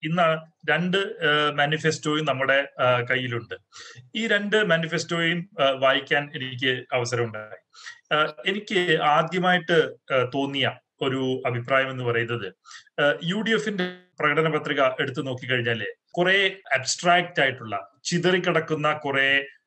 ഇന്ന് രണ്ട് മാനിഫെസ്റ്റോയും നമ്മുടെ കയ്യിലുണ്ട് ഈ രണ്ട് മാനിഫെസ്റ്റോയും വായിക്കാൻ എനിക്ക് അവസരമുണ്ടായി എനിക്ക് ആദ്യമായിട്ട് തോന്നിയ ഒരു അഭിപ്രായം എന്ന് പറയുന്നത് യു ഡി എഫിന്റെ പ്രകടന പത്രിക എടുത്തു നോക്കിക്കഴിഞ്ഞാല് കുറെ അബ്സ്ട്രാക്റ്റ് ആയിട്ടുള്ള ചിതറിക്കിടക്കുന്ന കുറെ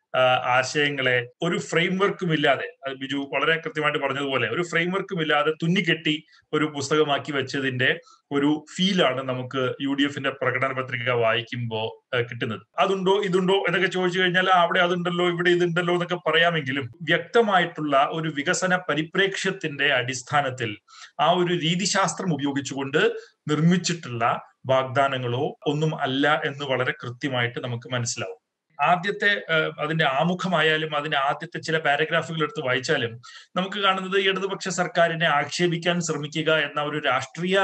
ആശയങ്ങളെ ഒരു ഫ്രെയിംവർക്കും ഇല്ലാതെ ബിജു വളരെ കൃത്യമായിട്ട് പറഞ്ഞതുപോലെ ഒരു ഫ്രെയിംവർക്കും ഇല്ലാതെ തുന്നിക്കെട്ടി ഒരു പുസ്തകമാക്കി വെച്ചതിന്റെ ഒരു ഫീലാണ് നമുക്ക് യു ഡി എഫിന്റെ പ്രകടന പത്രിക വായിക്കുമ്പോൾ കിട്ടുന്നത് അതുണ്ടോ ഇതുണ്ടോ എന്നൊക്കെ ചോദിച്ചു കഴിഞ്ഞാൽ അവിടെ അതുണ്ടല്ലോ ഇവിടെ ഇതുണ്ടല്ലോ എന്നൊക്കെ പറയാമെങ്കിലും വ്യക്തമായിട്ടുള്ള ഒരു വികസന പരിപ്രേക്ഷ്യത്തിന്റെ അടിസ്ഥാനത്തിൽ ആ ഒരു രീതിശാസ്ത്രം ഉപയോഗിച്ചുകൊണ്ട് നിർമ്മിച്ചിട്ടുള്ള വാഗ്ദാനങ്ങളോ ഒന്നും അല്ല എന്ന് വളരെ കൃത്യമായിട്ട് നമുക്ക് മനസ്സിലാവും ആദ്യത്തെ അതിന്റെ ആമുഖമായാലും അതിന്റെ ആദ്യത്തെ ചില പാരഗ്രാഫുകൾ എടുത്ത് വായിച്ചാലും നമുക്ക് കാണുന്നത് ഇടതുപക്ഷ സർക്കാരിനെ ആക്ഷേപിക്കാൻ ശ്രമിക്കുക എന്ന ഒരു രാഷ്ട്രീയ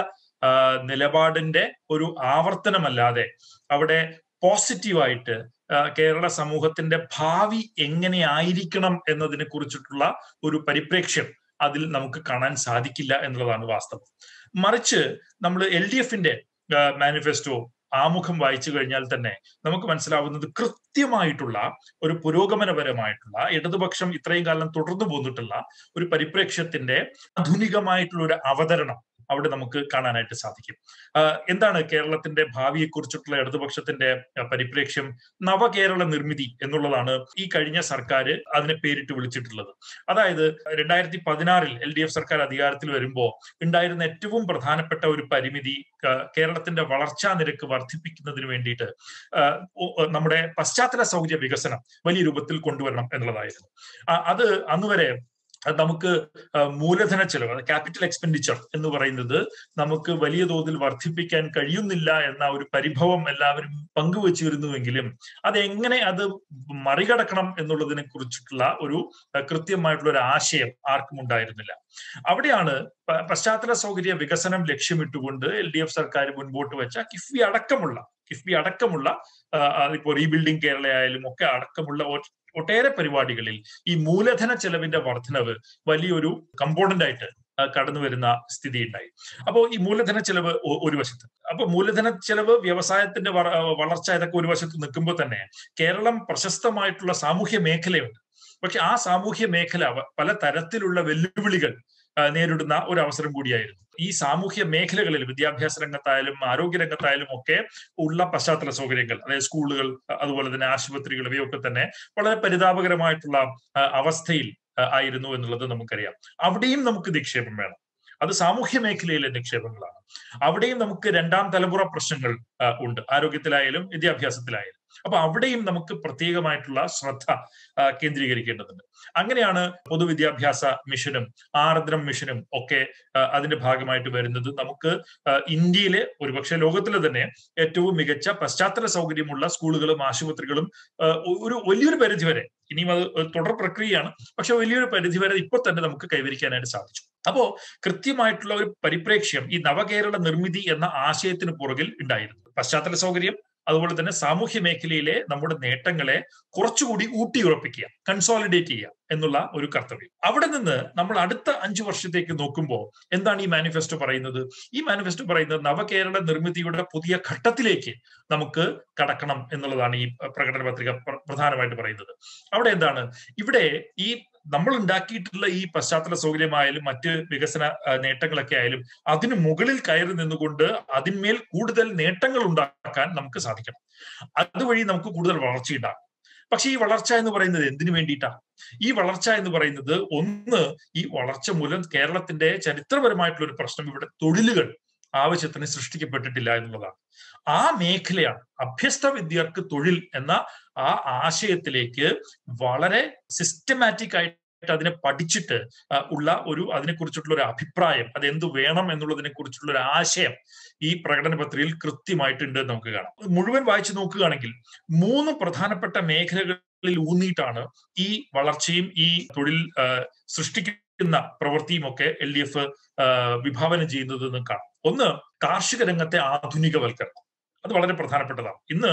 നിലപാടിന്റെ ഒരു ആവർത്തനമല്ലാതെ അവിടെ പോസിറ്റീവായിട്ട് കേരള സമൂഹത്തിന്റെ ഭാവി എങ്ങനെയായിരിക്കണം എന്നതിനെ കുറിച്ചിട്ടുള്ള ഒരു പരിപ്രേക്ഷ്യം അതിൽ നമുക്ക് കാണാൻ സാധിക്കില്ല എന്നുള്ളതാണ് വാസ്തവം മറിച്ച് നമ്മൾ എൽ ഡി എഫിന്റെ മാനിഫെസ്റ്റോ ആമുഖം വായിച്ചു കഴിഞ്ഞാൽ തന്നെ നമുക്ക് മനസ്സിലാവുന്നത് കൃത്യമായിട്ടുള്ള ഒരു പുരോഗമനപരമായിട്ടുള്ള ഇടതുപക്ഷം ഇത്രയും കാലം തുടർന്നു പോന്നിട്ടുള്ള ഒരു പരിപ്രേക്ഷ്യത്തിന്റെ ആധുനികമായിട്ടുള്ള ഒരു അവതരണം അവിടെ നമുക്ക് കാണാനായിട്ട് സാധിക്കും എന്താണ് കേരളത്തിന്റെ ഭാവിയെ കുറിച്ചിട്ടുള്ള ഇടതുപക്ഷത്തിന്റെ പരിപ്രേക്ഷ്യം നവകേരള നിർമ്മിതി എന്നുള്ളതാണ് ഈ കഴിഞ്ഞ സർക്കാർ അതിനെ പേരിട്ട് വിളിച്ചിട്ടുള്ളത് അതായത് രണ്ടായിരത്തി പതിനാറിൽ എൽ ഡി എഫ് സർക്കാർ അധികാരത്തിൽ വരുമ്പോൾ ഉണ്ടായിരുന്ന ഏറ്റവും പ്രധാനപ്പെട്ട ഒരു പരിമിതി കേരളത്തിന്റെ വളർച്ചാ നിരക്ക് വർദ്ധിപ്പിക്കുന്നതിന് വേണ്ടിയിട്ട് നമ്മുടെ പശ്ചാത്തല സൗകര്യ വികസനം വലിയ രൂപത്തിൽ കൊണ്ടുവരണം എന്നുള്ളതായിരുന്നു അത് അന്നുവരെ നമുക്ക് മൂലധന ചെലവ് ക്യാപിറ്റൽ എക്സ്പെൻഡിച്ചർ എന്ന് പറയുന്നത് നമുക്ക് വലിയ തോതിൽ വർദ്ധിപ്പിക്കാൻ കഴിയുന്നില്ല എന്ന ഒരു പരിഭവം എല്ലാവരും പങ്കുവച്ചിരുന്നുവെങ്കിലും അതെങ്ങനെ അത് മറികടക്കണം എന്നുള്ളതിനെ കുറിച്ചിട്ടുള്ള ഒരു കൃത്യമായിട്ടുള്ള ഒരു ആശയം ആർക്കും ഉണ്ടായിരുന്നില്ല അവിടെയാണ് പശ്ചാത്തല സൗകര്യ വികസനം ലക്ഷ്യമിട്ടുകൊണ്ട് എൽ ഡി എഫ് സർക്കാർ മുൻപോട്ട് വെച്ച കിഫ്ബി അടക്കമുള്ള കിഫ്ബി അടക്കമുള്ള ഇപ്പോൾ റീബിൽഡിംഗ് കേരള ആയാലും ഒക്കെ അടക്കമുള്ള ഒട്ടേറെ പരിപാടികളിൽ ഈ മൂലധന ചെലവിന്റെ വർധനവ് വലിയൊരു കമ്പോണന്റ് ആയിട്ട് കടന്നു വരുന്ന സ്ഥിതി ഉണ്ടായി അപ്പോൾ ഈ മൂലധന ചെലവ് ഒരു വശത്ത് അപ്പൊ മൂലധന ചെലവ് വ്യവസായത്തിന്റെ വളർച്ച ഇതൊക്കെ ഒരു വശത്ത് നിൽക്കുമ്പോൾ തന്നെ കേരളം പ്രശസ്തമായിട്ടുള്ള സാമൂഹ്യ മേഖലയുണ്ട് പക്ഷെ ആ സാമൂഹ്യ മേഖല പല തരത്തിലുള്ള വെല്ലുവിളികൾ നേരിടുന്ന ഒരു അവസരം കൂടിയായിരുന്നു ഈ സാമൂഹ്യ മേഖലകളിൽ വിദ്യാഭ്യാസ രംഗത്തായാലും ആരോഗ്യ രംഗത്തായാലും ഒക്കെ ഉള്ള പശ്ചാത്തല സൗകര്യങ്ങൾ അതായത് സ്കൂളുകൾ അതുപോലെ തന്നെ ആശുപത്രികൾ ഇവയൊക്കെ തന്നെ വളരെ പരിതാപകരമായിട്ടുള്ള അവസ്ഥയിൽ ആയിരുന്നു എന്നുള്ളത് നമുക്കറിയാം അവിടെയും നമുക്ക് നിക്ഷേപം വേണം അത് സാമൂഹ്യ മേഖലയിലെ നിക്ഷേപങ്ങളാണ് അവിടെയും നമുക്ക് രണ്ടാം തലമുറ പ്രശ്നങ്ങൾ ഉണ്ട് ആരോഗ്യത്തിലായാലും വിദ്യാഭ്യാസത്തിലായാലും അപ്പൊ അവിടെയും നമുക്ക് പ്രത്യേകമായിട്ടുള്ള ശ്രദ്ധ കേന്ദ്രീകരിക്കേണ്ടതുണ്ട് അങ്ങനെയാണ് പൊതുവിദ്യാഭ്യാസ മിഷനും ആർദ്രം മിഷനും ഒക്കെ അതിന്റെ ഭാഗമായിട്ട് വരുന്നത് നമുക്ക് ഇന്ത്യയിലെ ഒരുപക്ഷെ ലോകത്തിലെ തന്നെ ഏറ്റവും മികച്ച പശ്ചാത്തല സൗകര്യമുള്ള സ്കൂളുകളും ആശുപത്രികളും ഒരു വലിയൊരു പരിധിവരെ ഇനിയും അത് തുടർ പ്രക്രിയയാണ് പക്ഷെ വലിയൊരു പരിധിവരെ ഇപ്പൊ തന്നെ നമുക്ക് കൈവരിക്കാനായിട്ട് സാധിച്ചു അപ്പോ കൃത്യമായിട്ടുള്ള ഒരു പരിപ്രേക്ഷ്യം ഈ നവകേരള നിർമ്മിതി എന്ന ആശയത്തിന് പുറകിൽ ഉണ്ടായിരുന്നു പശ്ചാത്തല സൗകര്യം അതുപോലെ തന്നെ സാമൂഹ്യ മേഖലയിലെ നമ്മുടെ നേട്ടങ്ങളെ കുറച്ചുകൂടി ഊട്ടിയുറപ്പിക്കുക കൺസോളിഡേറ്റ് ചെയ്യുക എന്നുള്ള ഒരു കർത്തവ്യം അവിടെ നിന്ന് നമ്മൾ അടുത്ത അഞ്ചു വർഷത്തേക്ക് നോക്കുമ്പോൾ എന്താണ് ഈ മാനിഫെസ്റ്റോ പറയുന്നത് ഈ മാനിഫെസ്റ്റോ പറയുന്നത് നവകേരള നിർമ്മിതിയുടെ പുതിയ ഘട്ടത്തിലേക്ക് നമുക്ക് കടക്കണം എന്നുള്ളതാണ് ഈ പ്രകടന പത്രിക പ്രധാനമായിട്ട് പറയുന്നത് അവിടെ എന്താണ് ഇവിടെ ഈ നമ്മൾ ഉണ്ടാക്കിയിട്ടുള്ള ഈ പശ്ചാത്തല സൗകര്യമായാലും മറ്റ് വികസന നേട്ടങ്ങളൊക്കെ ആയാലും അതിന് മുകളിൽ കയറി നിന്നുകൊണ്ട് അതിന്മേൽ കൂടുതൽ നേട്ടങ്ങൾ ഉണ്ടാക്കാൻ നമുക്ക് സാധിക്കണം അതുവഴി നമുക്ക് കൂടുതൽ വളർച്ചയുണ്ടാകും പക്ഷെ ഈ വളർച്ച എന്ന് പറയുന്നത് എന്തിനു വേണ്ടിയിട്ടാണ് ഈ വളർച്ച എന്ന് പറയുന്നത് ഒന്ന് ഈ വളർച്ച മൂലം കേരളത്തിന്റെ ചരിത്രപരമായിട്ടുള്ള ഒരു പ്രശ്നം ഇവിടെ തൊഴിലുകൾ ആവശ്യത്തിന് സൃഷ്ടിക്കപ്പെട്ടിട്ടില്ല എന്നുള്ളതാണ് ആ മേഖലയാണ് അഭ്യസ്ത വിദ്യർക്ക് തൊഴിൽ എന്ന ആ ആശയത്തിലേക്ക് വളരെ സിസ്റ്റമാറ്റിക് ആയിട്ട് അതിനെ പഠിച്ചിട്ട് ഉള്ള ഒരു അതിനെക്കുറിച്ചിട്ടുള്ള ഒരു അഭിപ്രായം അത് എന്ത് വേണം എന്നുള്ളതിനെ കുറിച്ചുള്ള ഒരു ആശയം ഈ പ്രകടന പത്രികയിൽ കൃത്യമായിട്ടുണ്ട് നമുക്ക് കാണാം മുഴുവൻ വായിച്ചു നോക്കുകയാണെങ്കിൽ മൂന്ന് പ്രധാനപ്പെട്ട മേഖലകളിൽ ഊന്നിയിട്ടാണ് ഈ വളർച്ചയും ഈ തൊഴിൽ സൃഷ്ടിക്കുന്ന പ്രവൃത്തിയും ഒക്കെ എൽ ഡി എഫ് വിഭാവനം ചെയ്യുന്നത് എന്ന് കാണാം ഒന്ന് കാർഷിക രംഗത്തെ ആധുനികവൽക്കരണം അത് വളരെ പ്രധാനപ്പെട്ടതാണ് ഇന്ന്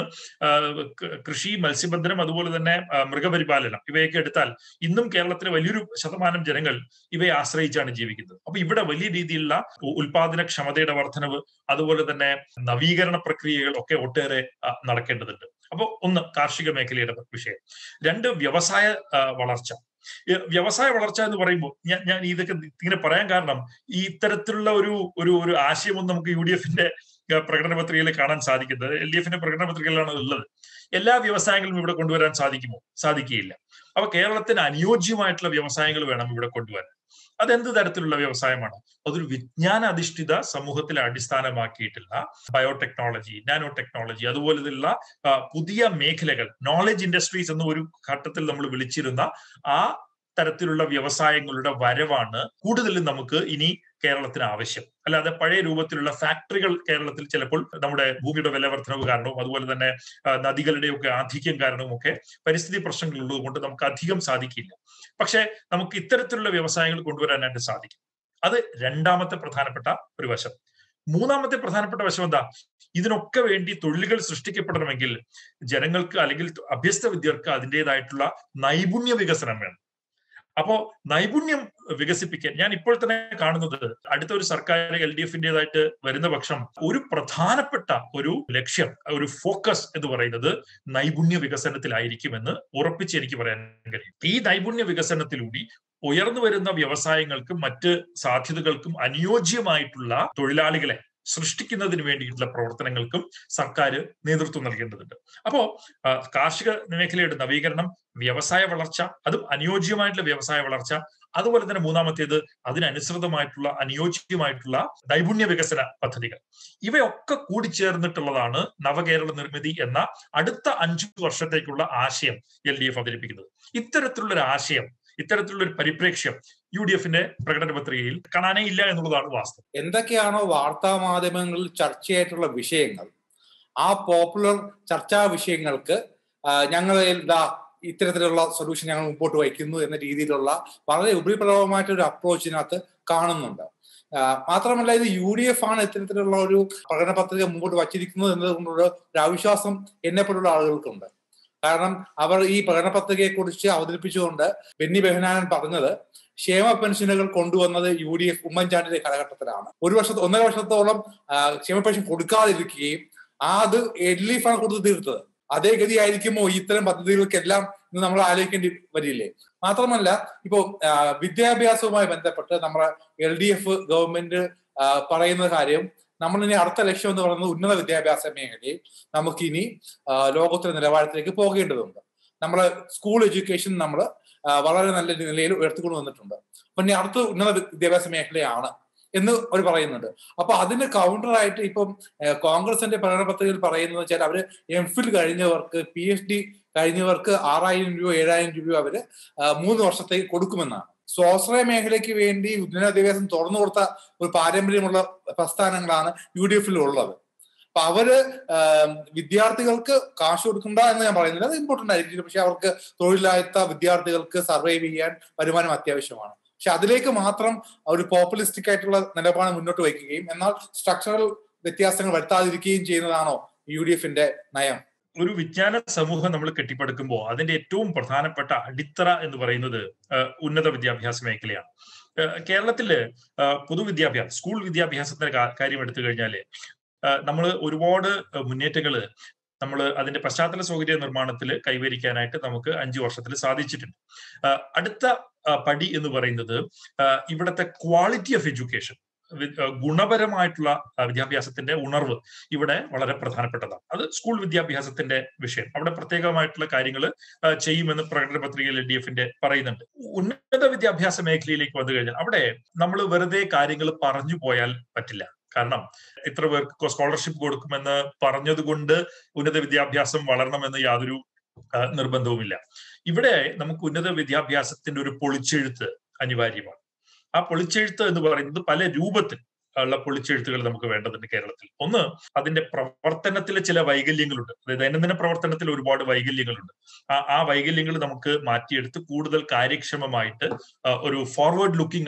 കൃഷി മത്സ്യബന്ധനം അതുപോലെ തന്നെ മൃഗപരിപാലനം ഇവയൊക്കെ എടുത്താൽ ഇന്നും കേരളത്തിലെ വലിയൊരു ശതമാനം ജനങ്ങൾ ഇവയെ ആശ്രയിച്ചാണ് ജീവിക്കുന്നത് അപ്പൊ ഇവിടെ വലിയ രീതിയിലുള്ള ഉൽപാദന ക്ഷമതയുടെ വർധനവ് അതുപോലെ തന്നെ നവീകരണ പ്രക്രിയകൾ ഒക്കെ ഒട്ടേറെ നടക്കേണ്ടതുണ്ട് അപ്പോൾ ഒന്ന് കാർഷിക മേഖലയുടെ വിഷയം രണ്ട് വ്യവസായ വളർച്ച വ്യവസായ വളർച്ച എന്ന് പറയുമ്പോൾ ഞാൻ ഞാൻ ഇതൊക്കെ ഇങ്ങനെ പറയാൻ കാരണം ഈ ഇത്തരത്തിലുള്ള ഒരു ഒരു ഒരു ആശയമൊന്നും നമുക്ക് യു ഡി എഫിന്റെ പ്രകടന പത്രികയിൽ കാണാൻ സാധിക്കുന്നത് എൽ ഡി എഫിന്റെ പ്രകടന പത്രികയിലാണ് ഉള്ളത് എല്ലാ വ്യവസായങ്ങളും ഇവിടെ കൊണ്ടുവരാൻ സാധിക്കുമോ സാധിക്കുകയില്ല അപ്പൊ കേരളത്തിന് അനുയോജ്യമായിട്ടുള്ള വ്യവസായങ്ങൾ വേണം ഇവിടെ കൊണ്ടുവരാൻ അതെന്ത് തരത്തിലുള്ള വ്യവസായമാണ് അതൊരു വിജ്ഞാന അധിഷ്ഠിത സമൂഹത്തിലെ അടിസ്ഥാനമാക്കിയിട്ടുള്ള ബയോടെക്നോളജി നാനോ ടെക്നോളജി അതുപോലെയുള്ള പുതിയ മേഖലകൾ നോളജ് ഇൻഡസ്ട്രീസ് എന്ന ഒരു ഘട്ടത്തിൽ നമ്മൾ വിളിച്ചിരുന്ന ആ തരത്തിലുള്ള വ്യവസായങ്ങളുടെ വരവാണ് കൂടുതലും നമുക്ക് ഇനി കേരളത്തിന് ആവശ്യം അല്ലാതെ പഴയ രൂപത്തിലുള്ള ഫാക്ടറികൾ കേരളത്തിൽ ചിലപ്പോൾ നമ്മുടെ ഭൂമിയുടെ വിലവർദ്ധനവ് കാരണവും അതുപോലെ തന്നെ നദികളുടെയൊക്കെ ആധിക്യം കാരണവും ഒക്കെ പരിസ്ഥിതി പ്രശ്നങ്ങൾ ഉള്ളതുകൊണ്ട് നമുക്ക് അധികം സാധിക്കില്ല പക്ഷെ നമുക്ക് ഇത്തരത്തിലുള്ള വ്യവസായങ്ങൾ കൊണ്ടുവരാനായിട്ട് സാധിക്കും അത് രണ്ടാമത്തെ പ്രധാനപ്പെട്ട ഒരു വശം മൂന്നാമത്തെ പ്രധാനപ്പെട്ട വശം എന്താ ഇതിനൊക്കെ വേണ്ടി തൊഴിലുകൾ സൃഷ്ടിക്കപ്പെടണമെങ്കിൽ ജനങ്ങൾക്ക് അല്ലെങ്കിൽ അഭ്യസ്ത വിദ്യർക്ക് അതിൻ്റെതായിട്ടുള്ള നൈപുണ്യ വികസനം വേണം അപ്പോ നൈപുണ്യം വികസിപ്പിക്കാൻ ഞാൻ ഇപ്പോൾ തന്നെ കാണുന്നത് അടുത്ത ഒരു സർക്കാർ എൽ ഡി എഫിൻ്റെതായിട്ട് വരുന്ന പക്ഷം ഒരു പ്രധാനപ്പെട്ട ഒരു ലക്ഷ്യം ഒരു ഫോക്കസ് എന്ന് പറയുന്നത് നൈപുണ്യ വികസനത്തിലായിരിക്കുമെന്ന് ഉറപ്പിച്ച് എനിക്ക് പറയാൻ കഴിയും ഈ നൈപുണ്യ വികസനത്തിലൂടെ ഉയർന്നു വരുന്ന വ്യവസായങ്ങൾക്കും മറ്റ് സാധ്യതകൾക്കും അനുയോജ്യമായിട്ടുള്ള തൊഴിലാളികളെ സൃഷ്ടിക്കുന്നതിന് വേണ്ടിയിട്ടുള്ള പ്രവർത്തനങ്ങൾക്കും സർക്കാർ നേതൃത്വം നൽകേണ്ടതുണ്ട് അപ്പോ കാർഷിക മേഖലയുടെ നവീകരണം വ്യവസായ വളർച്ച അതും അനുയോജ്യമായിട്ടുള്ള വ്യവസായ വളർച്ച അതുപോലെ തന്നെ മൂന്നാമത്തേത് അതിനനുസൃതമായിട്ടുള്ള അനുയോജ്യമായിട്ടുള്ള നൈപുണ്യ വികസന പദ്ധതികൾ ഇവയൊക്കെ കൂടിച്ചേർന്നിട്ടുള്ളതാണ് നവകേരള നിർമ്മിതി എന്ന അടുത്ത അഞ്ചു വർഷത്തേക്കുള്ള ആശയം എൽ ഡി എഫ് അവതരിപ്പിക്കുന്നത് ഇത്തരത്തിലുള്ള ഒരു ആശയം ഇത്തരത്തിലുള്ള ഒരു പരിപ്രേക്ഷ്യം യു ഡി എഫിന്റെ പ്രകടന പത്രികയിൽ കാണാനേ ഇല്ല എന്നുള്ളതാണ് വാസ്തവം എന്തൊക്കെയാണോ വാർത്താ മാധ്യമങ്ങളിൽ ചർച്ചയായിട്ടുള്ള വിഷയങ്ങൾ ആ പോപ്പുലർ ചർച്ചാ വിഷയങ്ങൾക്ക് ഞങ്ങൾ ഇതാ ഇത്തരത്തിലുള്ള സൊല്യൂഷൻ ഞങ്ങൾ മുമ്പോട്ട് വയ്ക്കുന്നു എന്ന രീതിയിലുള്ള വളരെ ഉപരിപ്ലവമായിട്ട് ഒരു അപ്രോച്ചിനകത്ത് കാണുന്നുണ്ട് മാത്രമല്ല ഇത് യു ഡി എഫ് ആണ് ഇത്തരത്തിലുള്ള ഒരു പ്രകടന പത്രിക മുമ്പോട്ട് വച്ചിരിക്കുന്നത് എന്നതുകൊണ്ടുള്ള ഒരു അവിശ്വാസം എന്നെപ്പോലുള്ള ആളുകൾക്കുണ്ട് കാരണം അവർ ഈ പ്രകടന പത്രികയെ കുറിച്ച് അവതരിപ്പിച്ചുകൊണ്ട് ബെന്നി ബെഹനാനൻ പറഞ്ഞത് ക്ഷേമ പെൻഷനുകൾ കൊണ്ടുവന്നത് യു ഡി എഫ് ഉമ്മൻചാണ്ടിന്റെ കാലഘട്ടത്തിലാണ് ഒരു വർഷത്തെ ഒന്നര വർഷത്തോളം ക്ഷേമ പെൻഷൻ കൊടുക്കാതിരിക്കുകയും ആ അത് എൽ ഡി എഫ് ആണ് കൊടുത്തു തീർത്തത് അതേ ഗതിയായിരിക്കുമോ ഇത്തരം പദ്ധതികൾക്കെല്ലാം ഇന്ന് നമ്മൾ ആലോചിക്കേണ്ടി വരില്ലേ മാത്രമല്ല ഇപ്പോ വിദ്യാഭ്യാസവുമായി ബന്ധപ്പെട്ട് നമ്മുടെ എൽ ഡി എഫ് ഗവൺമെന്റ് പറയുന്ന കാര്യം നമ്മൾ ഇനി അടുത്ത ലക്ഷ്യം എന്ന് പറയുന്നത് ഉന്നത വിദ്യാഭ്യാസ മേഖലയിൽ നമുക്കിനി ലോകോത്തര നിലവാരത്തിലേക്ക് പോകേണ്ടതുണ്ട് നമ്മൾ സ്കൂൾ എഡ്യൂക്കേഷൻ നമ്മൾ വളരെ നല്ല നിലയിൽ ഉയർത്തിക്കൊണ്ട് വന്നിട്ടുണ്ട് അപ്പൊ ഇനി അടുത്ത ഉന്നത വിദ്യാഭ്യാസ മേഖലയാണ് എന്ന് അവർ പറയുന്നുണ്ട് അപ്പൊ അതിന് കൗണ്ടറായിട്ട് ഇപ്പം കോൺഗ്രസിന്റെ പ്രകടന പത്രികയിൽ പറയുന്നത് വെച്ചാൽ അവര് എം ഫിൽ കഴിഞ്ഞവർക്ക് പി എച്ച് ഡി കഴിഞ്ഞവർക്ക് ആറായിരം രൂപ ഏഴായിരം രൂപ അവര് മൂന്ന് വർഷത്തേക്ക് കൊടുക്കുമെന്നാണ് സ്വാശ്രയ മേഖലയ്ക്ക് വേണ്ടി ഉന്നത വിദ്യാഭ്യാസം തുറന്നു കൊടുത്ത ഒരു പാരമ്പര്യമുള്ള പ്രസ്ഥാനങ്ങളാണ് യു ഡി എഫിൽ ഉള്ളത് അപ്പൊ അവര് വിദ്യാർത്ഥികൾക്ക് കാശ് കൊടുക്കണ്ട എന്ന് ഞാൻ പറയുന്നില്ല അത് ഇമ്പോർട്ടന്റ് ആയിരിക്കും പക്ഷെ അവർക്ക് തൊഴിലായത്ത വിദ്യാർത്ഥികൾക്ക് സർവൈവ് ചെയ്യാൻ വരുമാനം അത്യാവശ്യമാണ് പക്ഷെ അതിലേക്ക് മാത്രം ഒരു പോപ്പുലിസ്റ്റിക് ആയിട്ടുള്ള നിലപാട് മുന്നോട്ട് വയ്ക്കുകയും എന്നാൽ സ്ട്രക്ചറൽ വ്യത്യാസങ്ങൾ വരുത്താതിരിക്കുകയും ചെയ്യുന്നതാണോ യു ഡി എഫിന്റെ നയം ഒരു വിജ്ഞാന സമൂഹം നമ്മൾ കെട്ടിപ്പടുക്കുമ്പോൾ അതിന്റെ ഏറ്റവും പ്രധാനപ്പെട്ട അടിത്തറ എന്ന് പറയുന്നത് ഉന്നത വിദ്യാഭ്യാസ മേഖലയാണ് കേരളത്തില് പൊതുവിദ്യാഭ്യാസം സ്കൂൾ വിദ്യാഭ്യാസത്തിന്റെ കാര്യം എടുത്തു കഴിഞ്ഞാല് നമ്മൾ ഒരുപാട് മുന്നേറ്റങ്ങൾ നമ്മൾ അതിന്റെ പശ്ചാത്തല സൗകര്യ നിർമ്മാണത്തിൽ കൈവരിക്കാനായിട്ട് നമുക്ക് അഞ്ചു വർഷത്തിൽ സാധിച്ചിട്ടുണ്ട് അടുത്ത പടി എന്ന് പറയുന്നത് ഇവിടുത്തെ ക്വാളിറ്റി ഓഫ് എഡ്യൂക്കേഷൻ ഗുണപരമായിട്ടുള്ള വിദ്യാഭ്യാസത്തിന്റെ ഉണർവ് ഇവിടെ വളരെ പ്രധാനപ്പെട്ടതാണ് അത് സ്കൂൾ വിദ്യാഭ്യാസത്തിന്റെ വിഷയം അവിടെ പ്രത്യേകമായിട്ടുള്ള കാര്യങ്ങൾ ചെയ്യുമെന്ന് പ്രകടന പത്രികയിൽ എൽ ഡി എഫിന്റെ പറയുന്നുണ്ട് ഉന്നത വിദ്യാഭ്യാസ മേഖലയിലേക്ക് വന്നു കഴിഞ്ഞാൽ അവിടെ നമ്മൾ വെറുതെ കാര്യങ്ങൾ പറഞ്ഞു പോയാൽ പറ്റില്ല കാരണം ഇത്ര പേർക്ക് സ്കോളർഷിപ്പ് കൊടുക്കുമെന്ന് പറഞ്ഞതുകൊണ്ട് ഉന്നത വിദ്യാഭ്യാസം വളരണമെന്ന് യാതൊരു നിർബന്ധവുമില്ല ഇവിടെ നമുക്ക് ഉന്നത വിദ്യാഭ്യാസത്തിന്റെ ഒരു പൊളിച്ചെഴുത്ത് അനിവാര്യമാണ് ആ പൊളിച്ചെഴുത്ത് എന്ന് പറയുന്നത് പല രൂപത്തിൽ ഉള്ള പൊളിച്ചെഴുത്തുകൾ നമുക്ക് വേണ്ടതുണ്ട് കേരളത്തിൽ ഒന്ന് അതിന്റെ പ്രവർത്തനത്തിലെ ചില വൈകല്യങ്ങളുണ്ട് അതായത് ദൈനംദിന പ്രവർത്തനത്തിൽ ഒരുപാട് വൈകല്യങ്ങളുണ്ട് ആ ആ വൈകല്യങ്ങൾ നമുക്ക് മാറ്റിയെടുത്ത് കൂടുതൽ കാര്യക്ഷമമായിട്ട് ഒരു ഫോർവേഡ് ലുക്കിംഗ്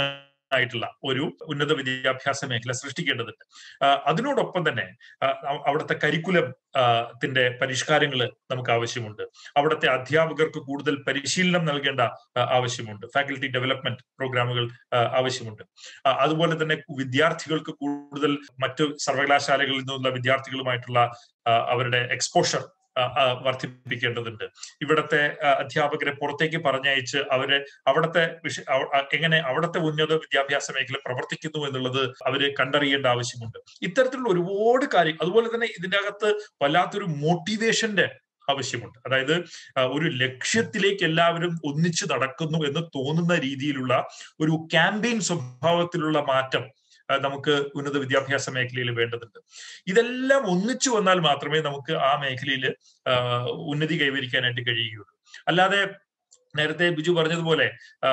ആയിട്ടുള്ള ഒരു ഉന്നത വിദ്യാഭ്യാസ മേഖല സൃഷ്ടിക്കേണ്ടതുണ്ട് അതിനോടൊപ്പം തന്നെ അവിടുത്തെ കരിക്കുലം ത്തിന്റെ പരിഷ്കാരങ്ങൾ നമുക്ക് ആവശ്യമുണ്ട് അവിടുത്തെ അധ്യാപകർക്ക് കൂടുതൽ പരിശീലനം നൽകേണ്ട ആവശ്യമുണ്ട് ഫാക്കൽറ്റി ഡെവലപ്മെന്റ് പ്രോഗ്രാമുകൾ ആവശ്യമുണ്ട് അതുപോലെ തന്നെ വിദ്യാർത്ഥികൾക്ക് കൂടുതൽ മറ്റു സർവകലാശാലകളിൽ നിന്നുള്ള വിദ്യാർത്ഥികളുമായിട്ടുള്ള അവരുടെ എക്സ്പോഷർ വർദ്ധിപ്പിക്കേണ്ടതുണ്ട് ഇവിടത്തെ അധ്യാപകരെ പുറത്തേക്ക് പറഞ്ഞയച്ച് അവരെ അവിടുത്തെ എങ്ങനെ അവിടുത്തെ ഉന്നത വിദ്യാഭ്യാസ മേഖല പ്രവർത്തിക്കുന്നു എന്നുള്ളത് അവര് കണ്ടറിയേണ്ട ആവശ്യമുണ്ട് ഇത്തരത്തിലുള്ള ഒരുപാട് കാര്യം അതുപോലെ തന്നെ ഇതിന്റെ അകത്ത് വല്ലാത്തൊരു മോട്ടിവേഷന്റെ ആവശ്യമുണ്ട് അതായത് ഒരു ലക്ഷ്യത്തിലേക്ക് എല്ലാവരും ഒന്നിച്ചു നടക്കുന്നു എന്ന് തോന്നുന്ന രീതിയിലുള്ള ഒരു ക്യാമ്പയിൻ സ്വഭാവത്തിലുള്ള മാറ്റം നമുക്ക് ഉന്നത വിദ്യാഭ്യാസ മേഖലയിൽ വേണ്ടതുണ്ട് ഇതെല്ലാം ഒന്നിച്ചു വന്നാൽ മാത്രമേ നമുക്ക് ആ മേഖലയിൽ ഉന്നതി കൈവരിക്കാനായിട്ട് കഴിയുകയുള്ളൂ അല്ലാതെ നേരത്തെ ബിജു പറഞ്ഞതുപോലെ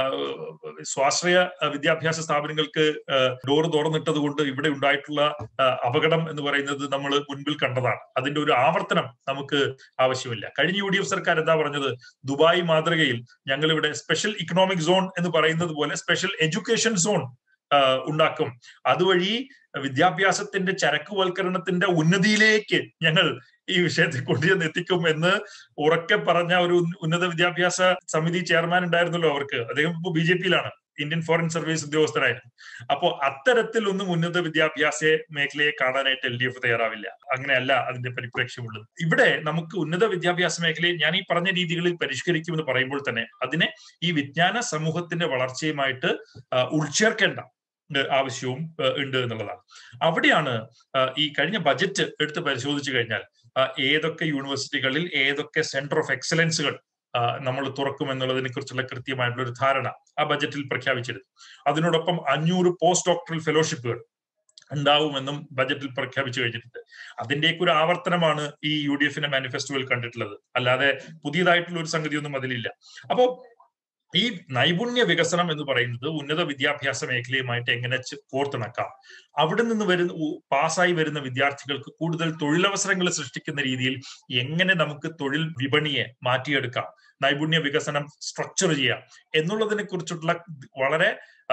സ്വാശ്രയ വിദ്യാഭ്യാസ സ്ഥാപനങ്ങൾക്ക് ഡോർ തുറന്നിട്ടത് കൊണ്ട് ഇവിടെ ഉണ്ടായിട്ടുള്ള അപകടം എന്ന് പറയുന്നത് നമ്മൾ മുൻപിൽ കണ്ടതാണ് അതിന്റെ ഒരു ആവർത്തനം നമുക്ക് ആവശ്യമില്ല കഴിഞ്ഞ യു ഡി എഫ് സർക്കാർ എന്താ പറഞ്ഞത് ദുബായ് മാതൃകയിൽ ഞങ്ങൾ ഇവിടെ സ്പെഷ്യൽ ഇക്കണോമിക് സോൺ എന്ന് പറയുന്നത് പോലെ സ്പെഷ്യൽ എഡ്യൂക്കേഷൻ സോൺ ഉണ്ടാക്കും അതുവഴി വിദ്യാഭ്യാസത്തിന്റെ ചരക്കുവൽക്കരണത്തിന്റെ ഉന്നതിയിലേക്ക് ഞങ്ങൾ ഈ വിഷയത്തെ കൊണ്ടുചെന്ന് എത്തിക്കും എന്ന് ഉറക്കെ പറഞ്ഞ ഒരു ഉന്നത വിദ്യാഭ്യാസ സമിതി ചെയർമാൻ ഉണ്ടായിരുന്നല്ലോ അവർക്ക് അദ്ദേഹം ഇപ്പോൾ ബി ജെ പിയിലാണ് ഇന്ത്യൻ ഫോറിൻ സർവീസ് ഉദ്യോഗസ്ഥരായിരുന്നു അപ്പോൾ അത്തരത്തിലൊന്നും ഉന്നത വിദ്യാഭ്യാസ മേഖലയെ കാണാനായിട്ട് എൽ ഡി എഫ് തയ്യാറാവില്ല അങ്ങനെയല്ല അതിന്റെ പരിപ്രേക്ഷ്യമുള്ളത് ഇവിടെ നമുക്ക് ഉന്നത വിദ്യാഭ്യാസ മേഖലയെ ഞാൻ ഈ പറഞ്ഞ രീതികളിൽ പരിഷ്കരിക്കുമെന്ന് പറയുമ്പോൾ തന്നെ അതിനെ ഈ വിജ്ഞാന സമൂഹത്തിന്റെ വളർച്ചയുമായിട്ട് ഉൾച്ചേർക്കേണ്ട ആവശ്യവും ഉണ്ട് എന്നുള്ളതാണ് അവിടെയാണ് ഈ കഴിഞ്ഞ ബജറ്റ് എടുത്ത് പരിശോധിച്ചു കഴിഞ്ഞാൽ ഏതൊക്കെ യൂണിവേഴ്സിറ്റികളിൽ ഏതൊക്കെ സെന്റർ ഓഫ് എക്സലൻസുകൾ നമ്മൾ തുറക്കും എന്നുള്ളതിനെ കുറിച്ചുള്ള കൃത്യമായിട്ടുള്ള ഒരു ധാരണ ആ ബജറ്റിൽ പ്രഖ്യാപിച്ചിരുന്നു അതിനോടൊപ്പം അഞ്ഞൂറ് പോസ്റ്റ് ഡോക്ടറൽ ഫെലോഷിപ്പുകൾ ഉണ്ടാവുമെന്നും ബജറ്റിൽ പ്രഖ്യാപിച്ചു കഴിഞ്ഞിട്ടുണ്ട് അതിന്റെയൊക്കെ ഒരു ആവർത്തനമാണ് ഈ യു ഡി എഫിന്റെ മാനിഫെസ്റ്റോയിൽ കണ്ടിട്ടുള്ളത് അല്ലാതെ പുതിയതായിട്ടുള്ള ഒരു സംഗതിയൊന്നും അതിലില്ല അപ്പോ ഈ നൈപുണ്യ വികസനം എന്ന് പറയുന്നത് ഉന്നത വിദ്യാഭ്യാസ മേഖലയുമായിട്ട് എങ്ങനെ കോർത്തിണക്കാം അവിടെ നിന്ന് വരുന്ന പാസ്സായി വരുന്ന വിദ്യാർത്ഥികൾക്ക് കൂടുതൽ തൊഴിലവസരങ്ങൾ സൃഷ്ടിക്കുന്ന രീതിയിൽ എങ്ങനെ നമുക്ക് തൊഴിൽ വിപണിയെ മാറ്റിയെടുക്കാം നൈപുണ്യ വികസനം സ്ട്രക്ചർ ചെയ്യാം എന്നുള്ളതിനെ കുറിച്ചിട്ടുള്ള വളരെ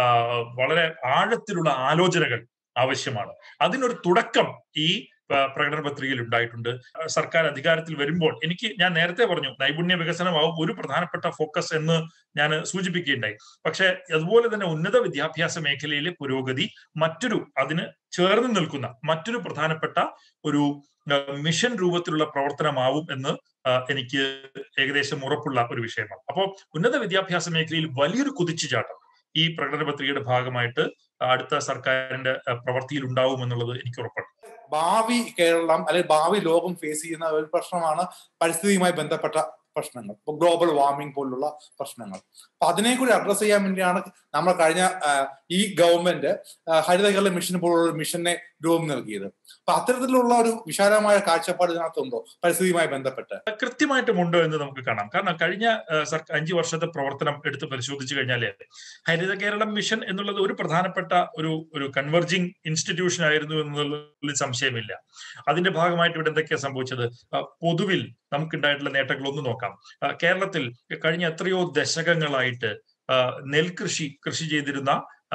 വളരെ ആഴത്തിലുള്ള ആലോചനകൾ ആവശ്യമാണ് അതിനൊരു തുടക്കം ഈ പ്രകടന പത്രികയിൽ ഉണ്ടായിട്ടുണ്ട് സർക്കാർ അധികാരത്തിൽ വരുമ്പോൾ എനിക്ക് ഞാൻ നേരത്തെ പറഞ്ഞു നൈപുണ്യ വികസനമാവും ഒരു പ്രധാനപ്പെട്ട ഫോക്കസ് എന്ന് ഞാൻ സൂചിപ്പിക്കുകയുണ്ടായി പക്ഷെ അതുപോലെ തന്നെ ഉന്നത വിദ്യാഭ്യാസ മേഖലയിലെ പുരോഗതി മറ്റൊരു അതിന് ചേർന്ന് നിൽക്കുന്ന മറ്റൊരു പ്രധാനപ്പെട്ട ഒരു മിഷൻ രൂപത്തിലുള്ള പ്രവർത്തനമാവും എന്ന് എനിക്ക് ഏകദേശം ഉറപ്പുള്ള ഒരു വിഷയമാണ് അപ്പോൾ ഉന്നത വിദ്യാഭ്യാസ മേഖലയിൽ വലിയൊരു കുതിച്ചുചാട്ടം ഈ പ്രകടന പത്രികയുടെ ഭാഗമായിട്ട് അടുത്ത സർക്കാരിന്റെ പ്രവൃത്തിയിൽ ഉണ്ടാവും എന്നുള്ളത് എനിക്ക് ഉറപ്പാണ് ഭാവി കേരളം അല്ലെങ്കിൽ ഭാവി ലോകം ഫേസ് ചെയ്യുന്ന ഒരു പ്രശ്നമാണ് പരിസ്ഥിതിയുമായി ബന്ധപ്പെട്ട പ്രശ്നങ്ങൾ ഇപ്പൊ ഗ്ലോബൽ വാർമിംഗ് പോലുള്ള പ്രശ്നങ്ങൾ അപ്പൊ അതിനെ കൂടി അഡ്രസ് ചെയ്യാൻ വേണ്ടിയാണ് നമ്മൾ കഴിഞ്ഞ ഈ ഗവൺമെന്റ് ഹരിത കേരള മിഷൻ പോലുള്ള ഒരു മിഷനെ രൂപം നൽകിയത് അപ്പൊ അത്തരത്തിലുള്ള ഒരു വിശാലമായ കാഴ്ചപ്പാട് ഇതിനകത്തുണ്ടോ പരിസ്ഥിതിയുമായി ബന്ധപ്പെട്ട് കൃത്യമായിട്ടും ഉണ്ട് എന്ന് നമുക്ക് കാണാം കാരണം കഴിഞ്ഞ അഞ്ചു വർഷത്തെ പ്രവർത്തനം എടുത്ത് പരിശോധിച്ചു കഴിഞ്ഞാല് ഹരിത കേരളം മിഷൻ എന്നുള്ളത് ഒരു പ്രധാനപ്പെട്ട ഒരു ഒരു കൺവെർജിങ് ഇൻസ്റ്റിറ്റ്യൂഷൻ ആയിരുന്നു എന്നുള്ളതിൽ സംശയമില്ല അതിന്റെ ഭാഗമായിട്ട് ഇവിടെ എന്തൊക്കെയാ സംഭവിച്ചത് പൊതുവിൽ നമുക്കുണ്ടായിട്ടുള്ള നേട്ടങ്ങളൊന്നും നോക്കാം കേരളത്തിൽ കഴിഞ്ഞ എത്രയോ ദശകങ്ങളായിട്ട് നെൽകൃഷി കൃഷി ചെയ്തിരുന്ന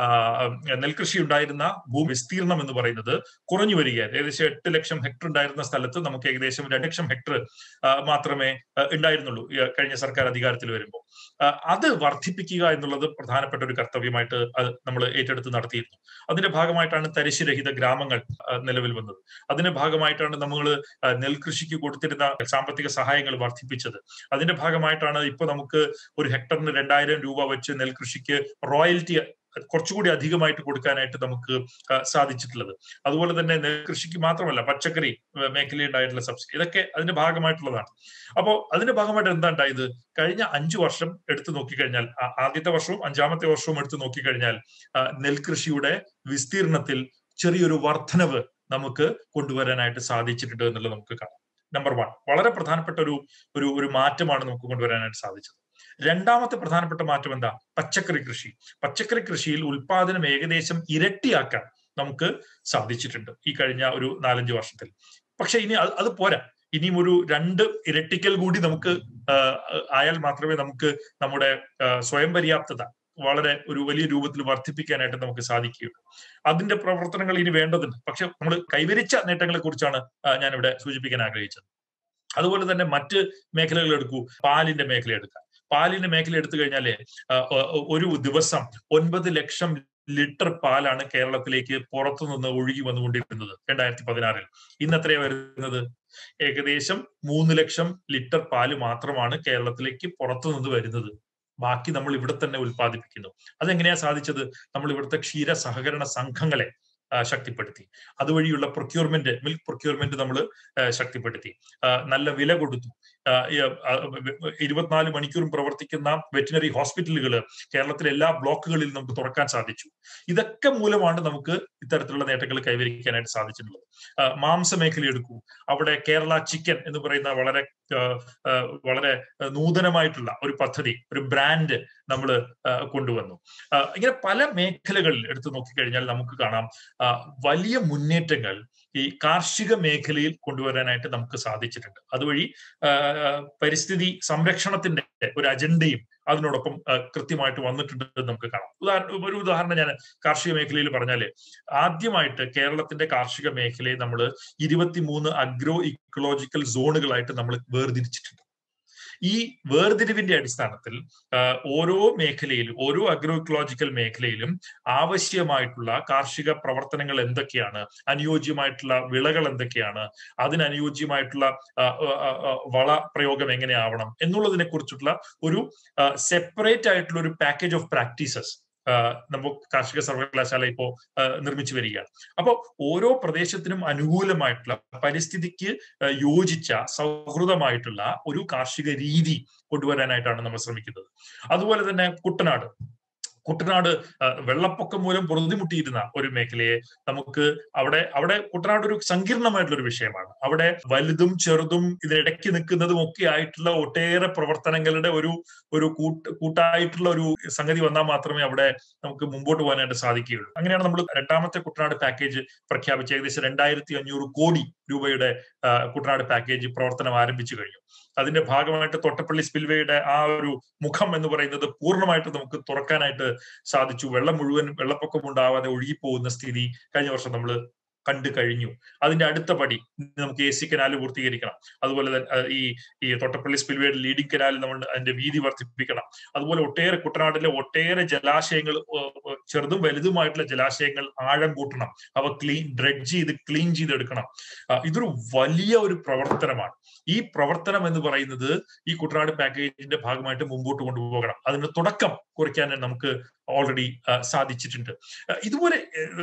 നെൽകൃഷി ഉണ്ടായിരുന്ന ഭൂമി വിസ്തീർണം എന്ന് പറയുന്നത് കുറഞ്ഞു വരികയായിരുന്നു ഏകദേശം എട്ട് ലക്ഷം ഹെക്ടർ ഉണ്ടായിരുന്ന സ്ഥലത്ത് നമുക്ക് ഏകദേശം രണ്ട് ലക്ഷം ഹെക്ടർ മാത്രമേ ഉണ്ടായിരുന്നുള്ളൂ കഴിഞ്ഞ സർക്കാർ അധികാരത്തിൽ വരുമ്പോൾ അത് വർദ്ധിപ്പിക്കുക എന്നുള്ളത് പ്രധാനപ്പെട്ട ഒരു കർത്തവ്യമായിട്ട് നമ്മൾ ഏറ്റെടുത്ത് നടത്തിയിരുന്നു അതിന്റെ ഭാഗമായിട്ടാണ് തരിശുരഹിത ഗ്രാമങ്ങൾ നിലവിൽ വന്നത് അതിന്റെ ഭാഗമായിട്ടാണ് നമ്മൾ നെൽകൃഷിക്ക് കൊടുത്തിരുന്ന സാമ്പത്തിക സഹായങ്ങൾ വർദ്ധിപ്പിച്ചത് അതിന്റെ ഭാഗമായിട്ടാണ് ഇപ്പൊ നമുക്ക് ഒരു ഹെക്ടറിന് രണ്ടായിരം രൂപ വെച്ച് നെൽകൃഷിക്ക് റോയൽറ്റി കുറച്ചുകൂടി അധികമായിട്ട് കൊടുക്കാനായിട്ട് നമുക്ക് സാധിച്ചിട്ടുള്ളത് അതുപോലെ തന്നെ നെൽകൃഷിക്ക് മാത്രമല്ല പച്ചക്കറി മേഖലയുണ്ടായിട്ടുള്ള സബ്സിഡി ഇതൊക്കെ അതിന്റെ ഭാഗമായിട്ടുള്ളതാണ് അപ്പോൾ അതിന്റെ ഭാഗമായിട്ട് എന്താ ഉണ്ടായത് കഴിഞ്ഞ അഞ്ചു വർഷം എടുത്തു നോക്കിക്കഴിഞ്ഞാൽ ആദ്യത്തെ വർഷവും അഞ്ചാമത്തെ വർഷവും എടുത്തു നോക്കിക്കഴിഞ്ഞാൽ നെൽകൃഷിയുടെ വിസ്തീർണത്തിൽ ചെറിയൊരു വർധനവ് നമുക്ക് കൊണ്ടുവരാനായിട്ട് സാധിച്ചിട്ടുണ്ട് എന്നുള്ളത് നമുക്ക് കാണാം നമ്പർ വൺ വളരെ പ്രധാനപ്പെട്ട ഒരു ഒരു ഒരു മാറ്റമാണ് നമുക്ക് കൊണ്ടുവരാനായിട്ട് സാധിച്ചത് രണ്ടാമത്തെ പ്രധാനപ്പെട്ട മാറ്റം എന്താ പച്ചക്കറി കൃഷി പച്ചക്കറി കൃഷിയിൽ ഉൽപാദനം ഏകദേശം ഇരട്ടിയാക്കാൻ നമുക്ക് സാധിച്ചിട്ടുണ്ട് ഈ കഴിഞ്ഞ ഒരു നാലഞ്ച് വർഷത്തിൽ പക്ഷെ ഇനി അത് പോരാ ഇനിയും ഒരു രണ്ട് ഇരട്ടിക്കൽ കൂടി നമുക്ക് ആയാൽ മാത്രമേ നമുക്ക് നമ്മുടെ സ്വയം പര്യാപ്തത വളരെ ഒരു വലിയ രൂപത്തിൽ വർദ്ധിപ്പിക്കാനായിട്ട് നമുക്ക് സാധിക്കുകയുള്ളൂ അതിന്റെ പ്രവർത്തനങ്ങൾ ഇനി വേണ്ടതുണ്ട് പക്ഷെ നമ്മൾ കൈവരിച്ച നേട്ടങ്ങളെ കുറിച്ചാണ് ഞാൻ ഇവിടെ സൂചിപ്പിക്കാൻ ആഗ്രഹിച്ചത് അതുപോലെ തന്നെ മറ്റ് മേഖലകൾ എടുക്കൂ പാലിന്റെ മേഖല എടുക്കാം പാലിന്റെ മേഖല എടുത്തു കഴിഞ്ഞാല് ഒരു ദിവസം ഒൻപത് ലക്ഷം ലിറ്റർ പാലാണ് കേരളത്തിലേക്ക് പുറത്തു നിന്ന് ഒഴുകി വന്നുകൊണ്ടിരുന്നത് രണ്ടായിരത്തി പതിനാറിൽ ഇന്ന് എത്രയാണ് വരുന്നത് ഏകദേശം മൂന്ന് ലക്ഷം ലിറ്റർ പാല് മാത്രമാണ് കേരളത്തിലേക്ക് പുറത്തു നിന്ന് വരുന്നത് ബാക്കി നമ്മൾ ഇവിടെ തന്നെ ഉൽപ്പാദിപ്പിക്കുന്നു അതെങ്ങനെയാ സാധിച്ചത് നമ്മൾ ഇവിടുത്തെ ക്ഷീര സഹകരണ സംഘങ്ങളെ ശക്തിപ്പെടുത്തി അതുവഴിയുള്ള പ്രൊക്യൂർമെന്റ് മിൽക്ക് പ്രൊക്യൂർമെന്റ് നമ്മൾ ശക്തിപ്പെടുത്തി നല്ല വില കൊടുത്തു ഇരുപത്തിനാല് മണിക്കൂറും പ്രവർത്തിക്കുന്ന വെറ്റിനറി ഹോസ്പിറ്റലുകൾ കേരളത്തിലെ എല്ലാ ബ്ലോക്കുകളിലും നമുക്ക് തുറക്കാൻ സാധിച്ചു ഇതൊക്കെ മൂലമാണ് നമുക്ക് ഇത്തരത്തിലുള്ള നേട്ടങ്ങൾ കൈവരിക്കാനായിട്ട് സാധിച്ചിട്ടുള്ളത് മാംസ മേഖല എടുക്കൂ അവിടെ കേരള ചിക്കൻ എന്ന് പറയുന്ന വളരെ വളരെ നൂതനമായിട്ടുള്ള ഒരു പദ്ധതി ഒരു ബ്രാൻഡ് നമ്മൾ കൊണ്ടുവന്നു ഇങ്ങനെ പല മേഖലകളിൽ എടുത്തു നോക്കിക്കഴിഞ്ഞാൽ നമുക്ക് കാണാം വലിയ മുന്നേറ്റങ്ങൾ ഈ കാർഷിക മേഖലയിൽ കൊണ്ടുവരാനായിട്ട് നമുക്ക് സാധിച്ചിട്ടുണ്ട് അതുവഴി പരിസ്ഥിതി സംരക്ഷണത്തിന്റെ ഒരു അജണ്ടയും അതിനോടൊപ്പം കൃത്യമായിട്ട് വന്നിട്ടുണ്ട് നമുക്ക് കാണാം ഉദാഹരണം ഒരു ഉദാഹരണം ഞാൻ കാർഷിക മേഖലയിൽ പറഞ്ഞാല് ആദ്യമായിട്ട് കേരളത്തിന്റെ കാർഷിക മേഖലയെ നമ്മൾ ഇരുപത്തിമൂന്ന് അഗ്രോ ഇക്കോളജിക്കൽ സോണുകളായിട്ട് നമ്മൾ വേർതിരിച്ചിട്ടുണ്ട് ഈ വേർതിരിവിന്റെ അടിസ്ഥാനത്തിൽ ഓരോ മേഖലയിലും ഓരോ അഗ്രോ ഇക്കോളജിക്കൽ മേഖലയിലും ആവശ്യമായിട്ടുള്ള കാർഷിക പ്രവർത്തനങ്ങൾ എന്തൊക്കെയാണ് അനുയോജ്യമായിട്ടുള്ള വിളകൾ എന്തൊക്കെയാണ് അതിനനുയോജ്യമായിട്ടുള്ള വള പ്രയോഗം എങ്ങനെയാവണം എന്നുള്ളതിനെ കുറിച്ചിട്ടുള്ള ഒരു സെപ്പറേറ്റ് ആയിട്ടുള്ള ഒരു പാക്കേജ് ഓഫ് പ്രാക്ടീസസ് നമുക്ക് കാർഷിക സർവകലാശാല ഇപ്പോ നിർമ്മിച്ചു വരികയാണ് അപ്പോൾ ഓരോ പ്രദേശത്തിനും അനുകൂലമായിട്ടുള്ള പരിസ്ഥിതിക്ക് യോജിച്ച സൗഹൃദമായിട്ടുള്ള ഒരു കാർഷിക രീതി കൊണ്ടുവരാനായിട്ടാണ് നമ്മൾ ശ്രമിക്കുന്നത് അതുപോലെ തന്നെ കുട്ടനാട് കുട്ടനാട് വെള്ളപ്പൊക്കം മൂലം പൊറുതിമുട്ടിയിരുന്ന ഒരു മേഖലയെ നമുക്ക് അവിടെ അവിടെ കുട്ടനാട് ഒരു സങ്കീർണമായിട്ടുള്ള ഒരു വിഷയമാണ് അവിടെ വലുതും ചെറുതും ഇതിനിടയ്ക്ക് നിൽക്കുന്നതും ഒക്കെ ആയിട്ടുള്ള ഒട്ടേറെ പ്രവർത്തനങ്ങളുടെ ഒരു ഒരു കൂട്ട് കൂട്ടായിട്ടുള്ള ഒരു സംഗതി വന്നാൽ മാത്രമേ അവിടെ നമുക്ക് മുമ്പോട്ട് പോകാനായിട്ട് സാധിക്കുകയുള്ളൂ അങ്ങനെയാണ് നമ്മൾ രണ്ടാമത്തെ കുട്ടനാട് പാക്കേജ് പ്രഖ്യാപിച്ച് ഏകദേശം രണ്ടായിരത്തി അഞ്ഞൂറ് കോടി രൂപയുടെ കുട്ടനാട് പാക്കേജ് പ്രവർത്തനം ആരംഭിച്ചു കഴിഞ്ഞു അതിന്റെ ഭാഗമായിട്ട് തൊട്ടപ്പള്ളി സ്പിൽവേയുടെ ആ ഒരു മുഖം എന്ന് പറയുന്നത് പൂർണ്ണമായിട്ട് നമുക്ക് തുറക്കാനായിട്ട് സാധിച്ചു വെള്ളം മുഴുവൻ വെള്ളപ്പൊക്കം ഉണ്ടാവാതെ ഒഴുകിപ്പോകുന്ന സ്ഥിതി കഴിഞ്ഞ വർഷം നമ്മൾ കണ്ടു കഴിഞ്ഞു അതിന്റെ അടുത്ത പടി നമുക്ക് എ സി കനാൽ പൂർത്തീകരിക്കണം അതുപോലെ തന്നെ ഈ ഈ തൊട്ടപ്പള്ളി സ്പിൽവേയുടെ ലീഡിംഗ് കനാൽ നമ്മൾ അതിന്റെ വീതി വർദ്ധിപ്പിക്കണം അതുപോലെ ഒട്ടേറെ കുട്ടനാട്ടിലെ ഒട്ടേറെ ജലാശയങ്ങൾ ചെറുതും വലുതുമായിട്ടുള്ള ജലാശയങ്ങൾ ആഴം കൂട്ടണം അവ ക്ലീൻ ഡ്രഡ്ജ് ചെയ്ത് ക്ലീൻ ചെയ്തെടുക്കണം ഇതൊരു വലിയ ഒരു പ്രവർത്തനമാണ് ഈ പ്രവർത്തനം എന്ന് പറയുന്നത് ഈ കുട്ടനാട് പാക്കേജിന്റെ ഭാഗമായിട്ട് മുമ്പോട്ട് കൊണ്ടുപോകണം അതിന് തുടക്കം കുറിക്കാൻ നമുക്ക് ഓൾറെഡി സാധിച്ചിട്ടുണ്ട് ഇതുപോലെ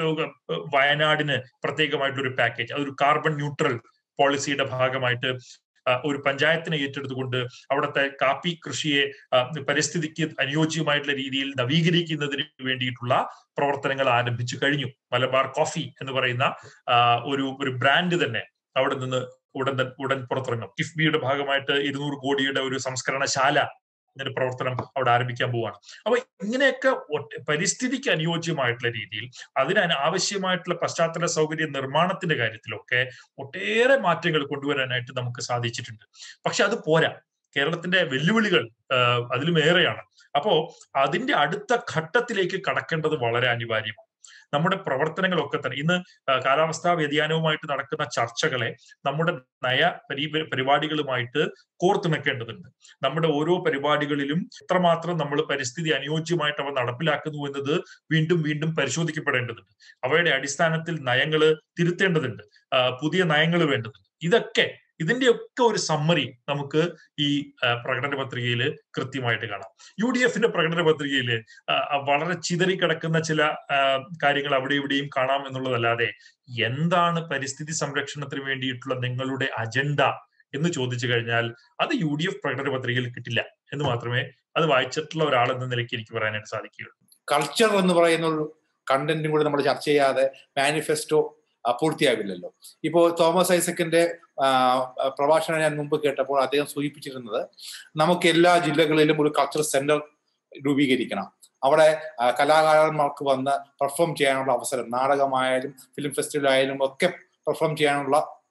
വയനാടിന് പ്രത്യേകമായിട്ടൊരു പാക്കേജ് അതൊരു കാർബൺ ന്യൂട്രൽ പോളിസിയുടെ ഭാഗമായിട്ട് ഒരു പഞ്ചായത്തിനെ ഏറ്റെടുത്തുകൊണ്ട് അവിടുത്തെ കാപ്പി കൃഷിയെ പരിസ്ഥിതിക്ക് അനുയോജ്യമായിട്ടുള്ള രീതിയിൽ നവീകരിക്കുന്നതിന് വേണ്ടിയിട്ടുള്ള പ്രവർത്തനങ്ങൾ ആരംഭിച്ചു കഴിഞ്ഞു മലബാർ കോഫി എന്ന് പറയുന്ന ഒരു ഒരു ബ്രാൻഡ് തന്നെ അവിടെ നിന്ന് ഉടൻ ഉടൻ പുറത്തിറങ്ങും കിഫ്ബിയുടെ ഭാഗമായിട്ട് ഇരുന്നൂറ് കോടിയുടെ ഒരു സംസ്കരണശാല ഇതിന്റെ പ്രവർത്തനം അവിടെ ആരംഭിക്കാൻ പോവാണ് അപ്പൊ ഇങ്ങനെയൊക്കെ പരിസ്ഥിതിക്ക് അനുയോജ്യമായിട്ടുള്ള രീതിയിൽ അതിന് ആവശ്യമായിട്ടുള്ള പശ്ചാത്തല സൗകര്യ നിർമ്മാണത്തിന്റെ കാര്യത്തിലൊക്കെ ഒട്ടേറെ മാറ്റങ്ങൾ കൊണ്ടുവരാനായിട്ട് നമുക്ക് സാധിച്ചിട്ടുണ്ട് പക്ഷെ അത് പോരാ കേരളത്തിന്റെ വെല്ലുവിളികൾ അതിലും ഏറെയാണ് അപ്പോ അതിന്റെ അടുത്ത ഘട്ടത്തിലേക്ക് കടക്കേണ്ടത് വളരെ അനിവാര്യമാണ് നമ്മുടെ പ്രവർത്തനങ്ങളൊക്കെ തന്നെ ഇന്ന് കാലാവസ്ഥാ വ്യതിയാനവുമായിട്ട് നടക്കുന്ന ചർച്ചകളെ നമ്മുടെ നയ പരി പരിപാടികളുമായിട്ട് കോർത്തിണക്കേണ്ടതുണ്ട് നമ്മുടെ ഓരോ പരിപാടികളിലും എത്രമാത്രം നമ്മൾ പരിസ്ഥിതി അനുയോജ്യമായിട്ട് അവ നടപ്പിലാക്കുന്നു എന്നത് വീണ്ടും വീണ്ടും പരിശോധിക്കപ്പെടേണ്ടതുണ്ട് അവയുടെ അടിസ്ഥാനത്തിൽ നയങ്ങൾ തിരുത്തേണ്ടതുണ്ട് പുതിയ നയങ്ങൾ വേണ്ടതുണ്ട് ഇതൊക്കെ ഇതിന്റെയൊക്കെ ഒരു സമ്മറി നമുക്ക് ഈ പ്രകടന പത്രികയിൽ കൃത്യമായിട്ട് കാണാം യു ഡി എഫിന്റെ പ്രകടന പത്രികയിൽ വളരെ ചിതറിക്കിടക്കുന്ന ചില കാര്യങ്ങൾ അവിടെ ഇവിടെയും കാണാം എന്നുള്ളതല്ലാതെ എന്താണ് പരിസ്ഥിതി സംരക്ഷണത്തിന് വേണ്ടിയിട്ടുള്ള നിങ്ങളുടെ അജണ്ട എന്ന് ചോദിച്ചു കഴിഞ്ഞാൽ അത് യു ഡി എഫ് പ്രകടന പത്രികയിൽ കിട്ടില്ല എന്ന് മാത്രമേ അത് വായിച്ചിട്ടുള്ള ഒരാൾ എന്ന നിലയ്ക്ക് എനിക്ക് പറയാനായിട്ട് സാധിക്കുകയുള്ളൂ കൾച്ചർ എന്ന് പറയുന്ന ഒരു കണ്ടന്റും കൂടി നമ്മൾ ചർച്ച ചെയ്യാതെ മാനിഫെസ്റ്റോ പൂർത്തിയാവില്ലല്ലോ ഇപ്പോൾ തോമസ് ഐസക്കിന്റെ പ്രഭാഷണം ഞാൻ മുമ്പ് കേട്ടപ്പോൾ അദ്ദേഹം സൂചിപ്പിച്ചിരുന്നത് നമുക്ക് എല്ലാ ജില്ലകളിലും ഒരു കൾച്ചർ സെന്റർ രൂപീകരിക്കണം അവിടെ കലാകാരന്മാർക്ക് വന്ന് പെർഫോം ചെയ്യാനുള്ള അവസരം നാടകമായാലും ഫിലിം ഫെസ്റ്റിവൽ ആയാലും ഒക്കെ പെർഫോം ചെയ്യാനുള്ള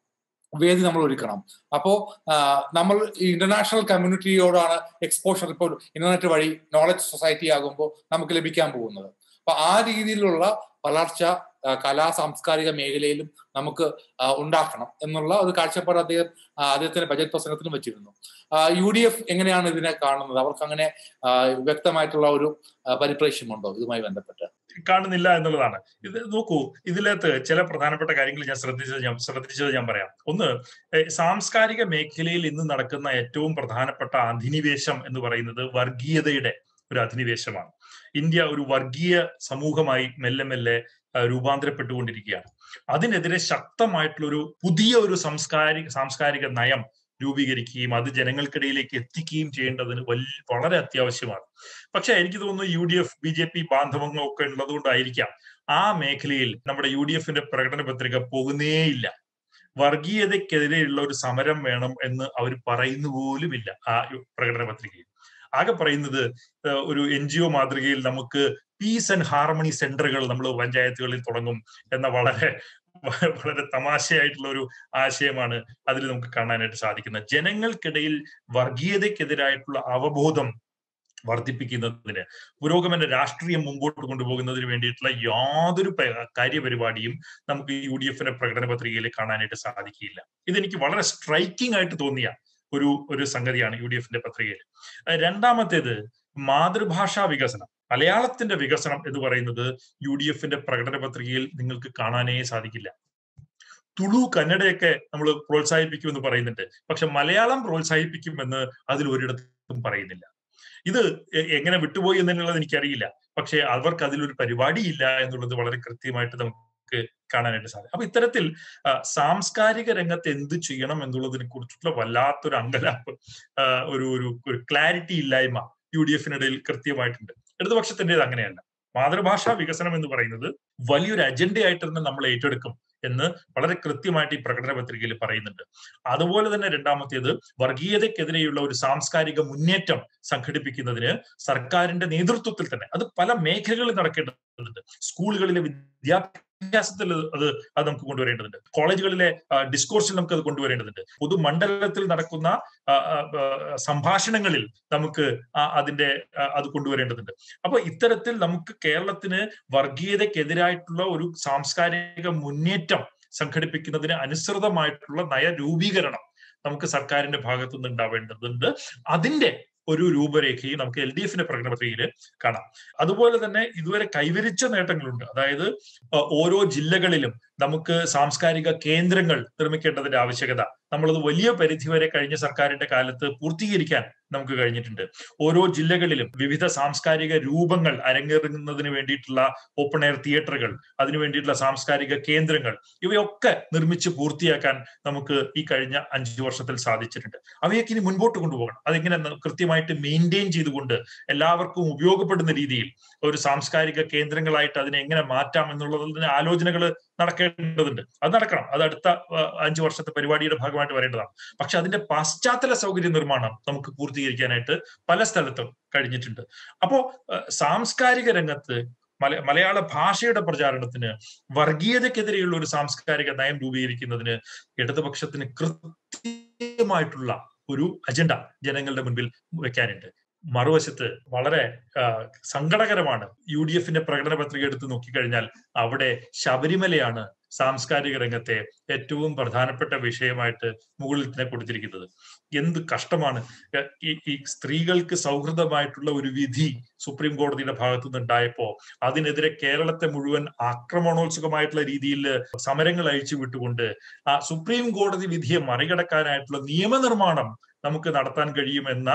വേദി നമ്മൾ ഒരുക്കണം അപ്പോ നമ്മൾ ഇന്റർനാഷണൽ കമ്മ്യൂണിറ്റിയോടാണ് എക്സ്പോഷർ ഇപ്പോൾ ഇന്റർനെറ്റ് വഴി നോളജ് സൊസൈറ്റി ആകുമ്പോൾ നമുക്ക് ലഭിക്കാൻ പോകുന്നത് അപ്പൊ ആ രീതിയിലുള്ള വളർച്ച കലാ സാംസ്കാരിക മേഖലയിലും നമുക്ക് ഉണ്ടാക്കണം എന്നുള്ള ഒരു കാഴ്ചപ്പാട് അദ്ദേഹം അദ്ദേഹത്തിന്റെ ബജറ്റ് പ്രസംഗത്തിനും വെച്ചിരുന്നു യു ഡി എഫ് എങ്ങനെയാണ് ഇതിനെ കാണുന്നത് അവർക്ക് അങ്ങനെ വ്യക്തമായിട്ടുള്ള ഒരു പരിപ്രേക്ഷ്യമുണ്ടോ ഇതുമായി ബന്ധപ്പെട്ട് കാണുന്നില്ല എന്നുള്ളതാണ് ഇത് നോക്കൂ ഇതിനകത്ത് ചില പ്രധാനപ്പെട്ട കാര്യങ്ങൾ ഞാൻ ശ്രദ്ധിച്ചത് ഞാൻ ശ്രദ്ധിച്ചത് ഞാൻ പറയാം ഒന്ന് സാംസ്കാരിക മേഖലയിൽ ഇന്ന് നടക്കുന്ന ഏറ്റവും പ്രധാനപ്പെട്ട അധിനിവേശം എന്ന് പറയുന്നത് വർഗീയതയുടെ ഒരു അധിനിവേശമാണ് ഇന്ത്യ ഒരു വർഗീയ സമൂഹമായി മെല്ലെ മെല്ലെ രൂപാന്തരപ്പെട്ടുകൊണ്ടിരിക്കുകയാണ് അതിനെതിരെ ശക്തമായിട്ടുള്ള ഒരു പുതിയ ഒരു സംസ്കാരിക സാംസ്കാരിക നയം രൂപീകരിക്കുകയും അത് ജനങ്ങൾക്കിടയിലേക്ക് എത്തിക്കുകയും ചെയ്യേണ്ടതിന് വലിയ വളരെ അത്യാവശ്യമാണ് പക്ഷെ എനിക്ക് തോന്നുന്നു U D F B J P ബാന്ധവങ്ങളൊക്കെ ഉള്ളതുകൊണ്ടായിരിക്കാം ആ മേഖലയിൽ നമ്മുടെ യു ഡി എഫിന്റെ പ്രകടന പത്രിക പോകുന്നേയില്ല വർഗീയതയ്ക്കെതിരെയുള്ള ഒരു സമരം വേണം എന്ന് അവർ പറയുന്നു പോലുമില്ല ആ പ്രകടന പത്രികയിൽ ആകെ പറയുന്നത് ഒരു എൻ ജി ഒ മാതൃകയിൽ നമുക്ക് പീസ് ആൻഡ് ഹാർമണി സെന്ററുകൾ നമ്മൾ പഞ്ചായത്തുകളിൽ തുടങ്ങും എന്ന വളരെ വളരെ തമാശയായിട്ടുള്ള ഒരു ആശയമാണ് അതിൽ നമുക്ക് കാണാനായിട്ട് സാധിക്കുന്നത് ജനങ്ങൾക്കിടയിൽ വർഗീയതയ്ക്കെതിരായിട്ടുള്ള അവബോധം വർദ്ധിപ്പിക്കുന്നതിന് പുരോഗമന രാഷ്ട്രീയം മുമ്പോട്ട് കൊണ്ടുപോകുന്നതിന് വേണ്ടിയിട്ടുള്ള യാതൊരു കാര്യപരിപാടിയും നമുക്ക് യു ഡി എഫിന്റെ പ്രകടന പത്രികയിൽ കാണാനായിട്ട് സാധിക്കില്ല ഇതെനിക്ക് വളരെ സ്ട്രൈക്കിംഗ് ആയിട്ട് തോന്നിയ ഒരു ഒരു സംഗതിയാണ് യു ഡി എഫിന്റെ പത്രികയിൽ രണ്ടാമത്തേത് മാതൃഭാഷാ വികസനം മലയാളത്തിന്റെ വികസനം എന്ന് പറയുന്നത് യു ഡി എഫിന്റെ പ്രകടന പത്രികയിൽ നിങ്ങൾക്ക് കാണാനേ സാധിക്കില്ല തുളു കന്നഡയൊക്കെ നമ്മൾ പ്രോത്സാഹിപ്പിക്കുമെന്ന് പറയുന്നുണ്ട് പക്ഷെ മലയാളം പ്രോത്സാഹിപ്പിക്കുമെന്ന് അതിൽ ഒരിടത്തും പറയുന്നില്ല ഇത് എങ്ങനെ വിട്ടുപോയി എന്നുള്ളത് എനിക്കറിയില്ല പക്ഷെ അവർക്ക് അതിലൊരു പരിപാടിയില്ല എന്നുള്ളത് വളരെ കൃത്യമായിട്ട് നമുക്ക് കാണാനായിട്ട് സാധിക്കും അപ്പൊ ഇത്തരത്തിൽ സാംസ്കാരിക രംഗത്ത് എന്ത് ചെയ്യണം എന്നുള്ളതിനെ കുറിച്ചുള്ള വല്ലാത്തൊരു അങ്കലാപ്പ് ഒരു ഒരു ഒരു ക്ലാരിറ്റി ഇല്ലായ്മ യു ഡി എഫിനിടയിൽ കൃത്യമായിട്ടുണ്ട് ഇടതുപക്ഷത്തിൻ്റെത് അങ്ങനെയല്ല മാതൃഭാഷാ വികസനം എന്ന് പറയുന്നത് വലിയൊരു അജണ്ടയായിട്ട് തന്നെ നമ്മൾ ഏറ്റെടുക്കും എന്ന് വളരെ കൃത്യമായിട്ട് ഈ പ്രകടന പത്രികയിൽ പറയുന്നുണ്ട് അതുപോലെ തന്നെ രണ്ടാമത്തേത് വർഗീയതയ്ക്കെതിരെയുള്ള ഒരു സാംസ്കാരിക മുന്നേറ്റം സംഘടിപ്പിക്കുന്നതിന് സർക്കാരിന്റെ നേതൃത്വത്തിൽ തന്നെ അത് പല മേഖലകളിൽ നടക്കേണ്ടതുണ്ട് സ്കൂളുകളിലെ വിദ്യാഭ്യാസത്തിൽ അത് അത് നമുക്ക് കൊണ്ടുവരേണ്ടതുണ്ട് കോളേജുകളിലെ ഡിസ്കോഴ്സിൽ നമുക്ക് അത് കൊണ്ടുവരേണ്ടതുണ്ട് പൊതുമണ്ഡലത്തിൽ നടക്കുന്ന സംഭാഷണങ്ങളിൽ നമുക്ക് അതിന്റെ അത് കൊണ്ടുവരേണ്ടതുണ്ട് അപ്പൊ ഇത്തരത്തിൽ നമുക്ക് കേരളത്തിന് വർഗീയതയ്ക്കെതിരായിട്ടുള്ള ഒരു സാംസ്കാരിക മുന്നേറ്റം സംഘടിപ്പിക്കുന്നതിന് അനുസൃതമായിട്ടുള്ള നയരൂപീകരണം നമുക്ക് സർക്കാരിന്റെ ഭാഗത്തുനിന്ന് ഉണ്ടാവേണ്ടതുണ്ട് അതിന്റെ ഒരു രൂപരേഖയും നമുക്ക് എൽ ഡി എഫിന്റെ പ്രകടന പത്രികയിൽ കാണാം അതുപോലെ തന്നെ ഇതുവരെ കൈവരിച്ച നേട്ടങ്ങളുണ്ട് അതായത് ഓരോ ജില്ലകളിലും നമുക്ക് സാംസ്കാരിക കേന്ദ്രങ്ങൾ നിർമ്മിക്കേണ്ടതിന്റെ ആവശ്യകത നമ്മളത് വലിയ പരിധി വരെ കഴിഞ്ഞ സർക്കാരിന്റെ കാലത്ത് പൂർത്തീകരിക്കാൻ നമുക്ക് കഴിഞ്ഞിട്ടുണ്ട് ഓരോ ജില്ലകളിലും വിവിധ സാംസ്കാരിക രൂപങ്ങൾ അരങ്ങേറുന്നതിന് വേണ്ടിയിട്ടുള്ള ഓപ്പൺ എയർ തിയേറ്ററുകൾ അതിനു വേണ്ടിയിട്ടുള്ള സാംസ്കാരിക കേന്ദ്രങ്ങൾ ഇവയൊക്കെ നിർമ്മിച്ച് പൂർത്തിയാക്കാൻ നമുക്ക് ഈ കഴിഞ്ഞ അഞ്ചു വർഷത്തിൽ സാധിച്ചിട്ടുണ്ട് അവയൊക്കെ ഇനി മുൻപോട്ട് കൊണ്ടുപോകണം അതെങ്ങനെ കൃത്യമായിട്ട് മെയിൻറ്റെയിൻ ചെയ്തുകൊണ്ട് എല്ലാവർക്കും ഉപയോഗപ്പെടുന്ന രീതിയിൽ ഒരു സാംസ്കാരിക കേന്ദ്രങ്ങളായിട്ട് അതിനെ എങ്ങനെ മാറ്റാം എന്നുള്ളതിന് ആലോചനകൾ നടക്കേണ്ടതുണ്ട് അത് നടക്കണം അത് അടുത്ത അഞ്ചു വർഷത്തെ പരിപാടിയുടെ ഭാഗമായിട്ട് വരേണ്ടതാണ് പക്ഷെ അതിന്റെ പശ്ചാത്തല സൗകര്യ നിർമ്മാണം നമുക്ക് പൂർത്തീകരിക്കാനായിട്ട് പല സ്ഥലത്തും കഴിഞ്ഞിട്ടുണ്ട് അപ്പോ സാംസ്കാരിക രംഗത്ത് മല മലയാള ഭാഷയുടെ പ്രചാരണത്തിന് വർഗീയതക്കെതിരെയുള്ള ഒരു സാംസ്കാരിക നയം രൂപീകരിക്കുന്നതിന് ഇടതുപക്ഷത്തിന് കൃത്യമായിട്ടുള്ള ഒരു അജണ്ട ജനങ്ങളുടെ മുൻപിൽ വെക്കാനുണ്ട് മറുവശത്ത് വളരെ സങ്കടകരമാണ് യു ഡി എഫിന്റെ പ്രകടന പത്രിക എടുത്ത് നോക്കിക്കഴിഞ്ഞാൽ അവിടെ ശബരിമലയാണ് സാംസ്കാരിക രംഗത്തെ ഏറ്റവും പ്രധാനപ്പെട്ട വിഷയമായിട്ട് മുകളിൽ തന്നെ കൊടുത്തിരിക്കുന്നത് എന്ത് കഷ്ടമാണ് ഈ ഈ സ്ത്രീകൾക്ക് സൗഹൃദമായിട്ടുള്ള ഒരു വിധി സുപ്രീം കോടതിയുടെ ഭാഗത്തു നിന്നുണ്ടായപ്പോ അതിനെതിരെ കേരളത്തെ മുഴുവൻ ആക്രമണോത്സുകമായിട്ടുള്ള രീതിയിൽ സമരങ്ങൾ അഴിച്ചു വിട്ടുകൊണ്ട് ആ സുപ്രീം കോടതി വിധിയെ മറികടക്കാനായിട്ടുള്ള നിയമനിർമ്മാണം നമുക്ക് നടത്താൻ കഴിയുമെന്ന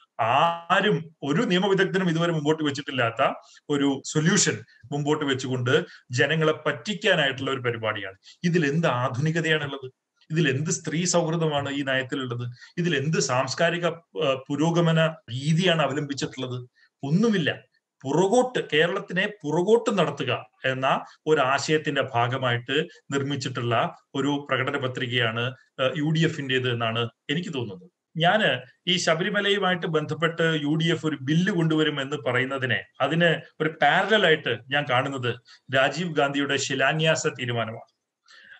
ആരും ഒരു നിയമവിദഗ്ധനും ഇതുവരെ മുമ്പോട്ട് വെച്ചിട്ടില്ലാത്ത ഒരു സൊല്യൂഷൻ മുമ്പോട്ട് വെച്ചുകൊണ്ട് ജനങ്ങളെ പറ്റിക്കാനായിട്ടുള്ള ഒരു പരിപാടിയാണ് ഇതിൽ എന്ത് ആധുനികതയാണുള്ളത് ഇതിൽ എന്ത് സ്ത്രീ സൗഹൃദമാണ് ഈ നയത്തിലുള്ളത് ഇതിൽ എന്ത് സാംസ്കാരിക പുരോഗമന രീതിയാണ് അവലംബിച്ചിട്ടുള്ളത് ഒന്നുമില്ല പുറകോട്ട് കേരളത്തിനെ പുറകോട്ട് നടത്തുക എന്ന ഒരു ആശയത്തിന്റെ ഭാഗമായിട്ട് നിർമ്മിച്ചിട്ടുള്ള ഒരു പ്രകടന പത്രികയാണ് യു ഡി എഫിൻ്റെത് എന്നാണ് എനിക്ക് തോന്നുന്നത് ഞാന് ഈ ശബരിമലയുമായിട്ട് ബന്ധപ്പെട്ട് യു ഡി എഫ് ഒരു ബില്ല് കൊണ്ടുവരും എന്ന് പറയുന്നതിനെ അതിന് ഒരു പാരലായിട്ട് ഞാൻ കാണുന്നത് രാജീവ് ഗാന്ധിയുടെ ശിലാന്യാസ തീരുമാനമാണ്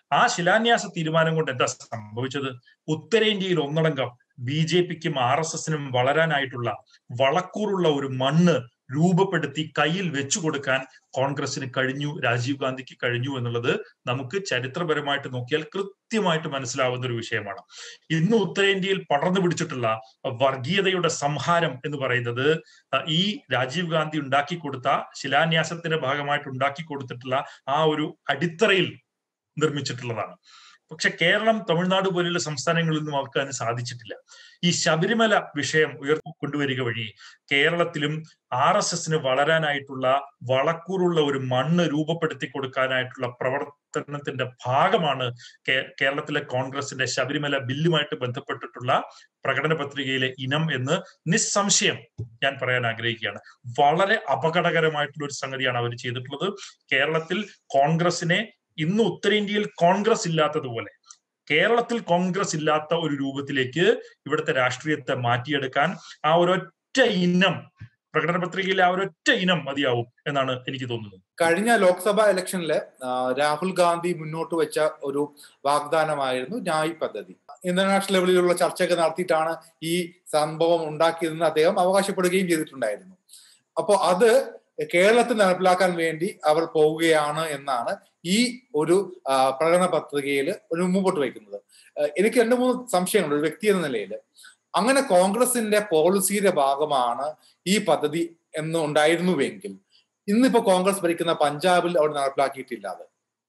ആ ശിലാന്യാസ തീരുമാനം കൊണ്ട് എന്താ സംഭവിച്ചത് ഉത്തരേന്ത്യയിൽ ഒന്നടങ്കം ബി ജെ പിക്കും ആർ എസ് എസിനും വളരാനായിട്ടുള്ള വളക്കൂറുള്ള ഒരു മണ്ണ് രൂപപ്പെടുത്തി കയ്യിൽ വെച്ചു കൊടുക്കാൻ കോൺഗ്രസിന് കഴിഞ്ഞു രാജീവ് ഗാന്ധിക്ക് കഴിഞ്ഞു എന്നുള്ളത് നമുക്ക് ചരിത്രപരമായിട്ട് നോക്കിയാൽ കൃത്യമായിട്ട് മനസ്സിലാവുന്ന ഒരു വിഷയമാണ് ഇന്ന് ഉത്തരേന്ത്യയിൽ പടർന്നു പിടിച്ചിട്ടുള്ള വർഗീയതയുടെ സംഹാരം എന്ന് പറയുന്നത് ഈ രാജീവ് ഗാന്ധി ഉണ്ടാക്കി കൊടുത്ത ശിലാന്യാസത്തിന്റെ ഭാഗമായിട്ട് ഉണ്ടാക്കി കൊടുത്തിട്ടുള്ള ആ ഒരു അടിത്തറയിൽ നിർമ്മിച്ചിട്ടുള്ളതാണ് പക്ഷെ കേരളം തമിഴ്നാട് പോലെയുള്ള സംസ്ഥാനങ്ങളിൽ നിന്നും അവർക്ക് അതിന് സാധിച്ചിട്ടില്ല ഈ ശബരിമല വിഷയം ഉയർത്തി കൊണ്ടുവരിക വഴി കേരളത്തിലും ആർ എസ് എസിന് വളരാനായിട്ടുള്ള വളക്കൂറുള്ള ഒരു മണ്ണ് രൂപപ്പെടുത്തി കൊടുക്കാനായിട്ടുള്ള പ്രവർത്തനത്തിന്റെ ഭാഗമാണ് കേരളത്തിലെ കോൺഗ്രസിന്റെ ശബരിമല ബില്ലുമായിട്ട് ബന്ധപ്പെട്ടിട്ടുള്ള പ്രകടന പത്രികയിലെ ഇനം എന്ന് നിസ്സംശയം ഞാൻ പറയാൻ ആഗ്രഹിക്കുകയാണ് വളരെ അപകടകരമായിട്ടുള്ള ഒരു സംഗതിയാണ് അവർ ചെയ്തിട്ടുള്ളത് കേരളത്തിൽ കോൺഗ്രസിനെ ഇന്ന് ഉത്തരേന്ത്യയിൽ കോൺഗ്രസ് ഇല്ലാത്തതുപോലെ കേരളത്തിൽ കോൺഗ്രസ് ഇല്ലാത്ത ഒരു രൂപത്തിലേക്ക് ഇവിടുത്തെ രാഷ്ട്രീയത്തെ മാറ്റിയെടുക്കാൻ ആ ഒരൊറ്റ ഇനം പ്രകടന പത്രികയിലെ ആ ഒരൊറ്റ ഇനം മതിയാവും എന്നാണ് എനിക്ക് തോന്നുന്നത് കഴിഞ്ഞ ലോക്സഭാ ഇലക്ഷനില് രാഹുൽ ഗാന്ധി മുന്നോട്ട് വെച്ച ഒരു വാഗ്ദാനമായിരുന്നു ന്യായ് പദ്ധതി ഇന്റർനാഷണൽ ലെവലിലുള്ള ചർച്ചയൊക്കെ നടത്തിയിട്ടാണ് ഈ സംഭവം ഉണ്ടാക്കിയതെന്ന് അദ്ദേഹം അവകാശപ്പെടുകയും ചെയ്തിട്ടുണ്ടായിരുന്നു അപ്പോൾ അത് കേരളത്തിൽ നടപ്പിലാക്കാൻ വേണ്ടി അവർ പോവുകയാണ് എന്നാണ് ഈ ഒരു പ്രകടന പത്രികയിൽ ഒരു മുമ്പോട്ട് വയ്ക്കുന്നത് എനിക്ക് രണ്ട് മൂന്ന് സംശയങ്ങളുണ്ട് ഒരു വ്യക്തി എന്ന നിലയിൽ അങ്ങനെ കോൺഗ്രസിന്റെ പോളിസിയുടെ ഭാഗമാണ് ഈ പദ്ധതി എന്ന് ഉണ്ടായിരുന്നുവെങ്കിൽ ഇന്നിപ്പോ കോൺഗ്രസ് ഭരിക്കുന്ന പഞ്ചാബിൽ അവർ നടപ്പിലാക്കിയിട്ടില്ല അത്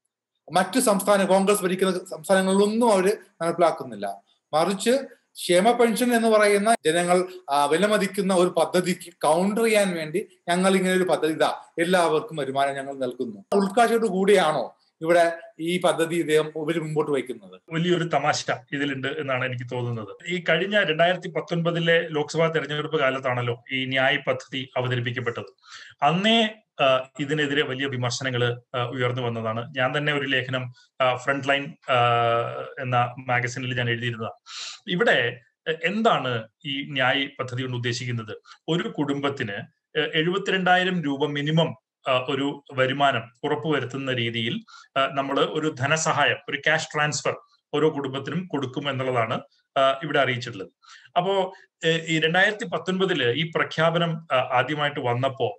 മറ്റു സംസ്ഥാന കോൺഗ്രസ് ഭരിക്കുന്ന സംസ്ഥാനങ്ങളിലൊന്നും അവർ നടപ്പിലാക്കുന്നില്ല മറിച്ച് ക്ഷേമ പെൻഷൻ എന്ന് പറയുന്ന ജനങ്ങൾ വിലമതിക്കുന്ന ഒരു പദ്ധതിക്ക് കൗണ്ടർ ചെയ്യാൻ വേണ്ടി ഞങ്ങൾ ഇങ്ങനെ ഒരു പദ്ധതി ഇതാ എല്ലാവർക്കും വരുമാനം ഞങ്ങൾ നൽകുന്നു ഉൾക്കാഴ്ചയോട് കൂടിയാണോ ഇവിടെ ഈ പദ്ധതി ഇദ്ദേഹം ഇവർ മുമ്പോട്ട് വയ്ക്കുന്നത് വലിയൊരു തമാശ ഇതിലുണ്ട് എന്നാണ് എനിക്ക് തോന്നുന്നത് ഈ കഴിഞ്ഞ രണ്ടായിരത്തി പത്തൊൻപതിലെ ലോക്സഭാ തെരഞ്ഞെടുപ്പ് കാലത്താണല്ലോ ഈ ന്യായ് പദ്ധതി അവതരിപ്പിക്കപ്പെട്ടത് അന്നേ ഇതിനെതിരെ വലിയ വിമർശനങ്ങൾ ഉയർന്നു വന്നതാണ് ഞാൻ തന്നെ ഒരു ലേഖനം ഫ്രണ്ട് ലൈൻ എന്ന മാഗസിനിൽ ഞാൻ എഴുതിയിരുന്നതാണ് ഇവിടെ എന്താണ് ഈ ന്യായ് പദ്ധതി കൊണ്ട് ഉദ്ദേശിക്കുന്നത് ഒരു കുടുംബത്തിന് എഴുപത്തിരണ്ടായിരം രൂപ മിനിമം ഒരു വരുമാനം ഉറപ്പുവരുത്തുന്ന രീതിയിൽ നമ്മൾ ഒരു ധനസഹായം ഒരു ക്യാഷ് ട്രാൻസ്ഫർ ഓരോ കുടുംബത്തിനും കൊടുക്കും എന്നുള്ളതാണ് ഇവിടെ അറിയിച്ചിട്ടുള്ളത് അപ്പോ ഈ രണ്ടായിരത്തി പത്തൊൻപതില് ഈ പ്രഖ്യാപനം ആദ്യമായിട്ട് വന്നപ്പോ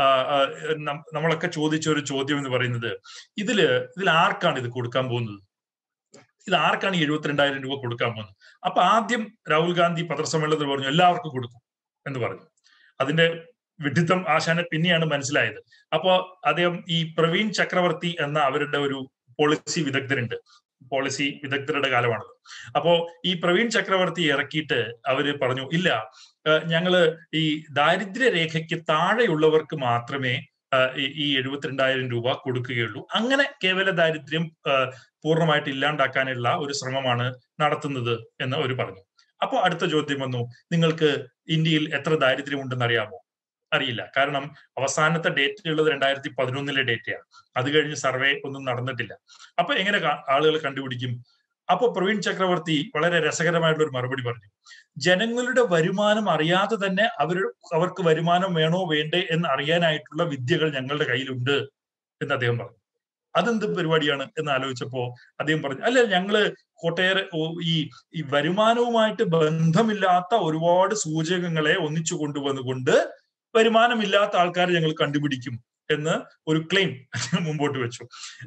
നമ്മളൊക്കെ ചോദിച്ച ഒരു ചോദ്യം എന്ന് പറയുന്നത് ഇതില് ഇതിൽ ആർക്കാണ് ഇത് കൊടുക്കാൻ പോകുന്നത് ഇത് ആർക്കാണ് ഈ എഴുപത്തിരണ്ടായിരം രൂപ കൊടുക്കാൻ പോകുന്നത് അപ്പൊ ആദ്യം രാഹുൽ ഗാന്ധി പത്രസമ്മേളനത്തിൽ പറഞ്ഞു എല്ലാവർക്കും കൊടുക്കും എന്ന് പറഞ്ഞു അതിന്റെ വിഡിത്തം ആശാനെ പിന്നെയാണ് മനസ്സിലായത് അപ്പോ അദ്ദേഹം ഈ പ്രവീൺ ചക്രവർത്തി എന്ന അവരുടെ ഒരു പോളിസി വിദഗ്ധരുണ്ട് പോളിസി വിദഗ്ധരുടെ കാലമാണത് അപ്പോ ഈ പ്രവീൺ ചക്രവർത്തി ഇറക്കിയിട്ട് അവര് പറഞ്ഞു ഇല്ല ഞങ്ങള് ഈ ദാരിദ്ര്യ രേഖയ്ക്ക് താഴെയുള്ളവർക്ക് മാത്രമേ ഈ എഴുപത്തിരണ്ടായിരം രൂപ കൊടുക്കുകയുള്ളൂ അങ്ങനെ കേവല ദാരിദ്ര്യം പൂർണ്ണമായിട്ട് ഇല്ലാണ്ടാക്കാനുള്ള ഒരു ശ്രമമാണ് നടത്തുന്നത് എന്ന് അവർ പറഞ്ഞു അപ്പോൾ അടുത്ത ചോദ്യം വന്നു നിങ്ങൾക്ക് ഇന്ത്യയിൽ എത്ര ദാരിദ്ര്യം ഉണ്ടെന്ന് അറിയാമോ അറിയില്ല കാരണം അവസാനത്തെ ഡേറ്റ് ഉള്ളത് രണ്ടായിരത്തി പതിനൊന്നിലെ ഡേറ്റയാണ് അത് കഴിഞ്ഞ് സർവേ ഒന്നും നടന്നിട്ടില്ല അപ്പൊ എങ്ങനെ ആളുകൾ കണ്ടുപിടിക്കും അപ്പൊ പ്രവീൺ ചക്രവർത്തി വളരെ രസകരമായിട്ടുള്ള ഒരു മറുപടി പറഞ്ഞു ജനങ്ങളുടെ വരുമാനം അറിയാതെ തന്നെ അവർ അവർക്ക് വരുമാനം വേണോ വേണ്ടേ എന്ന് അറിയാനായിട്ടുള്ള വിദ്യകൾ ഞങ്ങളുടെ കയ്യിലുണ്ട് എന്ന് അദ്ദേഹം പറഞ്ഞു അതെന്ത് പരിപാടിയാണ് എന്ന് ആലോചിച്ചപ്പോ അദ്ദേഹം പറഞ്ഞു അല്ല ഞങ്ങള് കൊട്ടേറെ ഈ ഈ വരുമാനവുമായിട്ട് ബന്ധമില്ലാത്ത ഒരുപാട് സൂചകങ്ങളെ ഒന്നിച്ചു കൊണ്ടുവന്നുകൊണ്ട് വരുമാനമില്ലാത്ത ആൾക്കാരെ ഞങ്ങൾ കണ്ടുപിടിക്കും എന്ന് ഒരു ക്ലെയിം മുമ്പോട്ട് വെച്ചു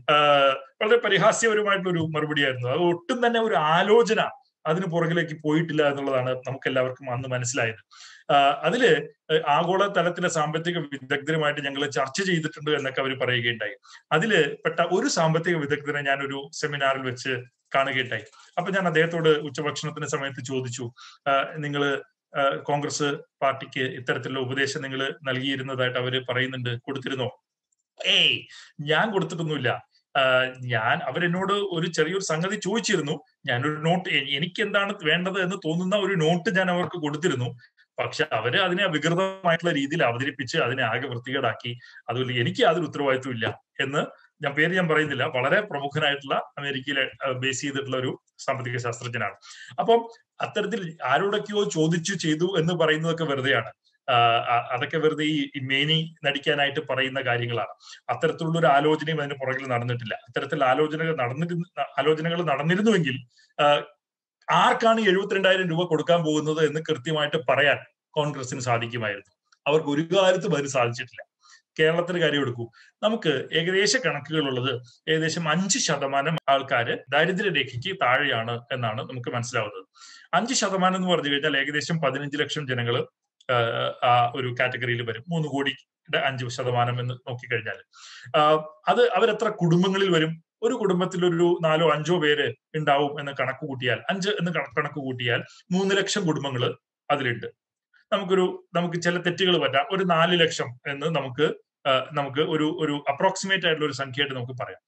വളരെ പരിഹാസ്യപരമായിട്ടുള്ള ഒരു മറുപടിയായിരുന്നു അത് ഒട്ടും തന്നെ ഒരു ആലോചന അതിന് പുറകിലേക്ക് പോയിട്ടില്ല എന്നുള്ളതാണ് നമുക്ക് എല്ലാവർക്കും അന്ന് മനസ്സിലായത് അതില് ആഗോള തലത്തിലെ സാമ്പത്തിക വിദഗ്ധരുമായിട്ട് ഞങ്ങൾ ചർച്ച ചെയ്തിട്ടുണ്ട് എന്നൊക്കെ അവർ പറയുകയുണ്ടായി അതില് പെട്ട ഒരു സാമ്പത്തിക വിദഗ്ധനെ ഞാൻ ഒരു സെമിനാറിൽ വെച്ച് കാണുകയുണ്ടായി അപ്പൊ ഞാൻ അദ്ദേഹത്തോട് ഉച്ചഭക്ഷണത്തിന്റെ സമയത്ത് ചോദിച്ചു നിങ്ങൾ കോൺഗ്രസ് പാർട്ടിക്ക് ഇത്തരത്തിലുള്ള ഉപദേശം നിങ്ങൾ നൽകിയിരുന്നതായിട്ട് അവര് പറയുന്നുണ്ട് കൊടുത്തിരുന്നോ ഏയ് ഞാൻ കൊടുത്തിട്ടൊന്നുമില്ല ഞാൻ അവരെന്നോട് ഒരു ചെറിയൊരു സംഗതി ചോദിച്ചിരുന്നു ഞാനൊരു നോട്ട് എനിക്ക് എന്താണ് വേണ്ടത് എന്ന് തോന്നുന്ന ഒരു നോട്ട് ഞാൻ അവർക്ക് കൊടുത്തിരുന്നു പക്ഷെ അവര് അതിനെ വികൃതമായിട്ടുള്ള രീതിയിൽ അവതരിപ്പിച്ച് അതിനെ ആകെ വൃത്തികേടാക്കി അതുപോലെ എനിക്ക് യാതൊരു ഉത്തരവാദിത്വം ഇല്ല എന്ന് ഞാൻ പേര് ഞാൻ പറയുന്നില്ല വളരെ പ്രമുഖനായിട്ടുള്ള അമേരിക്കയിലെ ബേസ് ചെയ്തിട്ടുള്ള ഒരു സാമ്പത്തിക ശാസ്ത്രജ്ഞനാണ് അപ്പം അത്തരത്തിൽ ആരോടൊക്കെയോ ചോദിച്ചു ചെയ്തു എന്ന് പറയുന്നതൊക്കെ വെറുതെയാണ് അതൊക്കെ വെറുതെ ഈ മേനി നടിക്കാനായിട്ട് പറയുന്ന കാര്യങ്ങളാണ് അത്തരത്തിലുള്ള ഒരു ആലോചനയും അതിന് പുറകിൽ നടന്നിട്ടില്ല അത്തരത്തിലുള്ള ആലോചനകൾ നടന്നിരുന്ന ആലോചനകൾ നടന്നിരുന്നുവെങ്കിൽ ആർക്കാണ് എഴുപത്തിരണ്ടായിരം രൂപ കൊടുക്കാൻ പോകുന്നത് എന്ന് കൃത്യമായിട്ട് പറയാൻ കോൺഗ്രസിന് സാധിക്കുമായിരുന്നു അവർക്ക് ഒരു കാലത്തും അതിന് സാധിച്ചിട്ടില്ല കേരളത്തിന് കാര്യം എടുക്കൂ നമുക്ക് ഏകദേശ കണക്കുകളുള്ളത് ഏകദേശം അഞ്ച് ശതമാനം ആൾക്കാർ ദാരിദ്ര്യരേഖയ്ക്ക് താഴെയാണ് എന്നാണ് നമുക്ക് മനസ്സിലാവുന്നത് അഞ്ച് ശതമാനം എന്ന് പറഞ്ഞു കഴിഞ്ഞാൽ ഏകദേശം പതിനഞ്ച് ലക്ഷം ജനങ്ങൾ ആ ഒരു കാറ്റഗറിയിൽ വരും മൂന്ന് കോടിയുടെ അഞ്ച് ശതമാനം എന്ന് നോക്കിക്കഴിഞ്ഞാൽ അത് അവരെത്ര കുടുംബങ്ങളിൽ വരും ഒരു കുടുംബത്തിൽ ഒരു നാലോ അഞ്ചോ പേര് ഉണ്ടാവും എന്ന് കണക്ക് കൂട്ടിയാൽ അഞ്ച് എന്ന് കണക്ക് കൂട്ടിയാൽ മൂന്ന് ലക്ഷം കുടുംബങ്ങൾ അതിലുണ്ട് നമുക്കൊരു നമുക്ക് ചില തെറ്റുകൾ പറ്റാം ഒരു നാല് ലക്ഷം എന്ന് നമുക്ക് നമുക്ക് ഒരു ഒരു അപ്രോക്സിമേറ്റ് ആയിട്ടുള്ള ഒരു സംഖ്യയായിട്ട് നമുക്ക് പറയാം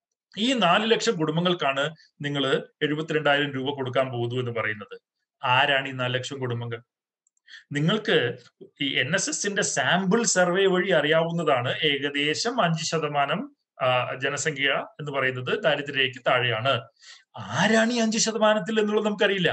ഈ നാല് ലക്ഷം കുടുംബങ്ങൾക്കാണ് നിങ്ങൾ എഴുപത്തിരണ്ടായിരം രൂപ കൊടുക്കാൻ പോകുന്നു എന്ന് പറയുന്നത് ആരാണ് ഈ നാല് ലക്ഷം കുടുംബങ്ങൾ നിങ്ങൾക്ക് ഈ എൻ എസ് എസിന്റെ സാമ്പിൾ സർവേ വഴി അറിയാവുന്നതാണ് ഏകദേശം അഞ്ച് ശതമാനം ജനസംഖ്യ എന്ന് പറയുന്നത് ദാരിദ്ര്യരേഖയ്ക്ക് താഴെയാണ് ആരാണ് ഈ അഞ്ച് ശതമാനത്തിൽ എന്നുള്ളത് നമുക്കറിയില്ല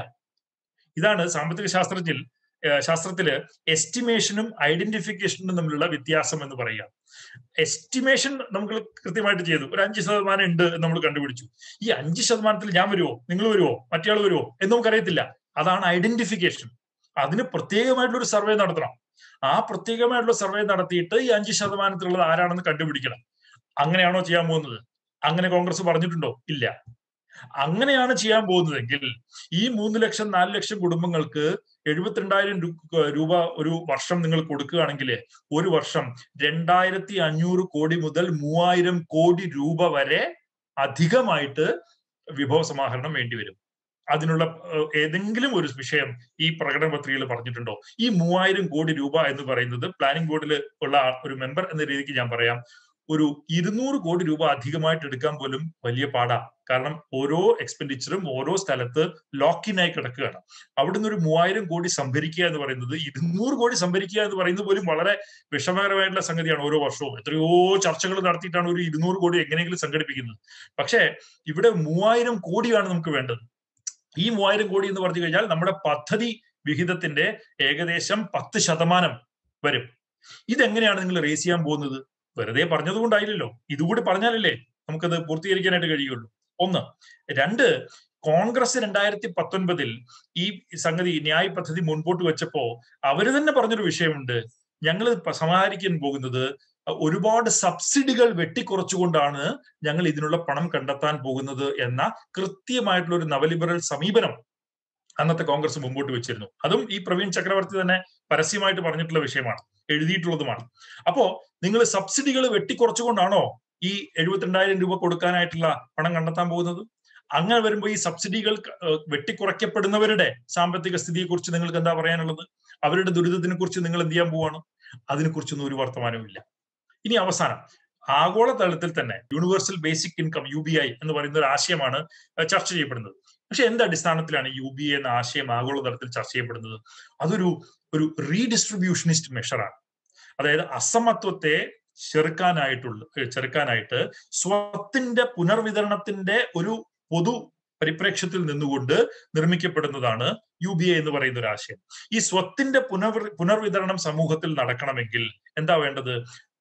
ഇതാണ് സാമ്പത്തിക ശാസ്ത്രത്തിൽ ശാസ്ത്രത്തില് എസ്റ്റിമേഷനും ഐഡന്റിഫിക്കേഷനും തമ്മിലുള്ള വ്യത്യാസം എന്ന് പറയുക എസ്റ്റിമേഷൻ നമുക്ക് കൃത്യമായിട്ട് ചെയ്തു ഒരു അഞ്ച് ശതമാനം ഉണ്ട് എന്ന് നമ്മൾ കണ്ടുപിടിച്ചു ഈ അഞ്ച് ശതമാനത്തിൽ ഞാൻ വരുമോ നിങ്ങൾ വരുമോ മറ്റേ വരുമോ എന്ന് നമുക്കറിയത്തില്ല അതാണ് ഐഡന്റിഫിക്കേഷൻ അതിന് പ്രത്യേകമായിട്ടുള്ള ഒരു സർവേ നടത്തണം ആ പ്രത്യേകമായിട്ടുള്ള സർവേ നടത്തിയിട്ട് ഈ അഞ്ച് ശതമാനത്തിലുള്ളത് ആരാണെന്ന് കണ്ടുപിടിക്കണം അങ്ങനെയാണോ ചെയ്യാൻ പോകുന്നത് അങ്ങനെ കോൺഗ്രസ് പറഞ്ഞിട്ടുണ്ടോ ഇല്ല അങ്ങനെയാണ് ചെയ്യാൻ പോകുന്നതെങ്കിൽ ഈ മൂന്ന് ലക്ഷം നാല് ലക്ഷം കുടുംബങ്ങൾക്ക് എഴുപത്തിരണ്ടായിരം രൂപ ഒരു വർഷം നിങ്ങൾ കൊടുക്കുകയാണെങ്കിൽ ഒരു വർഷം രണ്ടായിരത്തി അഞ്ഞൂറ് കോടി മുതൽ മൂവായിരം കോടി രൂപ വരെ അധികമായിട്ട് വിഭവ സമാഹരണം വേണ്ടിവരും അതിനുള്ള ഏതെങ്കിലും ഒരു വിഷയം ഈ പ്രകടന പത്രികയിൽ പറഞ്ഞിട്ടുണ്ടോ ഈ മൂവായിരം കോടി രൂപ എന്ന് പറയുന്നത് പ്ലാനിംഗ് ബോർഡിൽ ഉള്ള ഒരു മെമ്പർ എന്ന രീതിക്ക് ഞാൻ പറയാം ഒരു ഇരുന്നൂറ് കോടി രൂപ അധികമായിട്ട് എടുക്കാൻ പോലും വലിയ പാടാ കാരണം ഓരോ എക്സ്പെൻഡിച്ചറും ഓരോ സ്ഥലത്ത് ലോക്കിനായി കിടക്കുകയാണ് അവിടുന്ന് ഒരു മൂവായിരം കോടി സംഭരിക്കുക എന്ന് പറയുന്നത് ഇരുന്നൂറ് കോടി സംഭരിക്കുക എന്ന് പറയുന്നത് പോലും വളരെ വിഷമകരമായിട്ടുള്ള സംഗതിയാണ് ഓരോ വർഷവും എത്രയോ ചർച്ചകൾ നടത്തിയിട്ടാണ് ഒരു ഇരുന്നൂറ് കോടി എങ്ങനെയെങ്കിലും സംഘടിപ്പിക്കുന്നത് പക്ഷേ ഇവിടെ മൂവായിരം കോടിയാണ് നമുക്ക് വേണ്ടത് ഈ മൂവായിരം കോടി എന്ന് പറഞ്ഞു കഴിഞ്ഞാൽ നമ്മുടെ പദ്ധതി വിഹിതത്തിന്റെ ഏകദേശം പത്ത് ശതമാനം വരും ഇതെങ്ങനെയാണ് നിങ്ങൾ റേസ് ചെയ്യാൻ പോകുന്നത് വെറുതെ പറഞ്ഞതുകൊണ്ടായില്ലല്ലോ ഇതുകൂടി പറഞ്ഞാലല്ലേ നമുക്കത് പൂർത്തീകരിക്കാനായിട്ട് കഴിയുള്ളൂ ഒന്ന് രണ്ട് കോൺഗ്രസ് രണ്ടായിരത്തി പത്തൊൻപതിൽ ഈ സംഗതി ന്യായ് പദ്ധതി മുൻപോട്ട് വെച്ചപ്പോ അവര് തന്നെ പറഞ്ഞൊരു വിഷയമുണ്ട് ഞങ്ങൾ സമാഹരിക്കാൻ പോകുന്നത് ഒരുപാട് സബ്സിഡികൾ വെട്ടിക്കുറച്ചുകൊണ്ടാണ് ഞങ്ങൾ ഇതിനുള്ള പണം കണ്ടെത്താൻ പോകുന്നത് എന്ന കൃത്യമായിട്ടുള്ള ഒരു നവലിബറൽ സമീപനം അന്നത്തെ കോൺഗ്രസ് മുമ്പോട്ട് വെച്ചിരുന്നു അതും ഈ പ്രവീൺ ചക്രവർത്തി തന്നെ പരസ്യമായിട്ട് പറഞ്ഞിട്ടുള്ള വിഷയമാണ് എഴുതിയിട്ടുള്ളതുമാണ് അപ്പോ നിങ്ങൾ സബ്സിഡികൾ വെട്ടിക്കുറച്ചുകൊണ്ടാണോ ഈ എഴുപത്തിരണ്ടായിരം രൂപ കൊടുക്കാനായിട്ടുള്ള പണം കണ്ടെത്താൻ പോകുന്നത് അങ്ങനെ വരുമ്പോൾ ഈ സബ്സിഡികൾ വെട്ടിക്കുറയ്ക്കപ്പെടുന്നവരുടെ സാമ്പത്തിക സ്ഥിതിയെക്കുറിച്ച് നിങ്ങൾക്ക് എന്താ പറയാനുള്ളത് അവരുടെ ദുരിതത്തിനെ കുറിച്ച് നിങ്ങൾ എന്ത് ചെയ്യാൻ പോവാണ് അതിനെക്കുറിച്ചൊന്നും ഒരു വർത്തമാനവും ഇല്ല ഇനി അവസാനം ആഗോളതലത്തിൽ തന്നെ universal basic income U B I എന്ന് പറയുന്ന ഒരു ആശയമാണ് ചർച്ച ചെയ്യപ്പെടുന്നത് പക്ഷെ എന്ത് അടിസ്ഥാനത്തിലാണ് യു ബി എ എന്ന ആശയം ആഗോളതലത്തിൽ ചർച്ച ചെയ്യപ്പെടുന്നത് അതൊരു ഒരു റീഡിസ്ട്രിബ്യൂഷനിസ്റ്റ് മെഷറാണ് അതായത് അസമത്വത്തെ ചെറുക്കാനായിട്ടുള്ള ചെറുക്കാനായിട്ട് സ്വത്തിന്റെ പുനർവിതരണത്തിന്റെ ഒരു പൊതു പരിപ്രേക്ഷ്യത്തിൽ നിന്നുകൊണ്ട് നിർമ്മിക്കപ്പെടുന്നതാണ് യു ബി എ എന്ന് പറയുന്ന ഒരു ആശയം ഈ സ്വത്തിന്റെ പുനർ പുനർവിതരണം സമൂഹത്തിൽ നടക്കണമെങ്കിൽ എന്താ വേണ്ടത്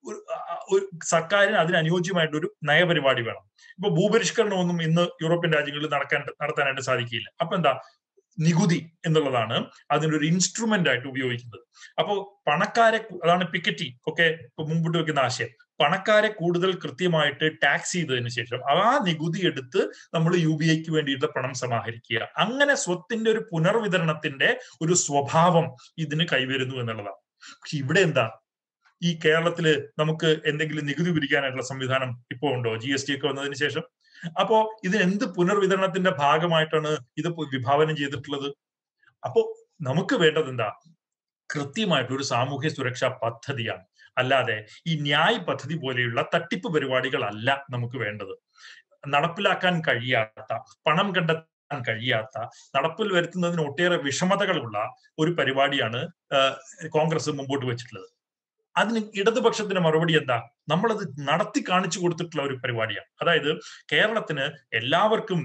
സർക്കാരിന് അതിന് അനുയോജ്യമായിട്ട് ഒരു നയപരിപാടി വേണം ഇപ്പൊ ഭൂപരിഷ്കരണമൊന്നും ഇന്ന് യൂറോപ്യൻ രാജ്യങ്ങളിൽ നടക്കാൻ നടത്താനായിട്ട് സാധിക്കില്ല അപ്പൊ എന്താ നികുതി എന്നുള്ളതാണ് അതിനൊരു ഇൻസ്ട്രുമെന്റ് ആയിട്ട് ഉപയോഗിക്കുന്നത് അപ്പോൾ പണക്കാരെ അതാണ് പിക്കറ്റി ഒക്കെ മുമ്പോട്ട് വെക്കുന്ന ആശയം പണക്കാരെ കൂടുതൽ കൃത്യമായിട്ട് ടാക്സ് ചെയ്തതിന് ശേഷം ആ നികുതി എടുത്ത് നമ്മൾ യു ബി ഐക്ക് വേണ്ടിയിട്ടുള്ള പണം സമാഹരിക്കുക അങ്ങനെ സ്വത്തിന്റെ ഒരു പുനർവിതരണത്തിന്റെ ഒരു സ്വഭാവം ഇതിന് കൈവരുന്നു എന്നുള്ളതാണ് പക്ഷെ ഇവിടെ എന്താ ഈ കേരളത്തില് നമുക്ക് എന്തെങ്കിലും നികുതി പിരിക്കാനായിട്ടുള്ള സംവിധാനം ഇപ്പോ ഉണ്ടോ ജി എസ് ടി ഒക്കെ വന്നതിന് ശേഷം അപ്പോ ഇത് എന്ത് പുനർവിതരണത്തിന്റെ ഭാഗമായിട്ടാണ് ഇത് വിഭാവനം ചെയ്തിട്ടുള്ളത് അപ്പോ നമുക്ക് വേണ്ടത് എന്താ കൃത്യമായിട്ട് ഒരു സാമൂഹ്യ സുരക്ഷാ പദ്ധതിയാണ് അല്ലാതെ ഈ ന്യായ് പദ്ധതി പോലെയുള്ള തട്ടിപ്പ് പരിപാടികളല്ല നമുക്ക് വേണ്ടത് നടപ്പിലാക്കാൻ കഴിയാത്ത പണം കണ്ടെത്താൻ കഴിയാത്ത നടപ്പിൽ വരുത്തുന്നതിന് ഒട്ടേറെ വിഷമതകളുള്ള ഒരു പരിപാടിയാണ് കോൺഗ്രസ് മുമ്പോട്ട് വെച്ചിട്ടുള്ളത് അതിന് ഇടതുപക്ഷത്തിന്റെ മറുപടി എന്താ നമ്മളത് നടത്തി കാണിച്ചു കൊടുത്തിട്ടുള്ള ഒരു പരിപാടിയാണ് അതായത് കേരളത്തിന് എല്ലാവർക്കും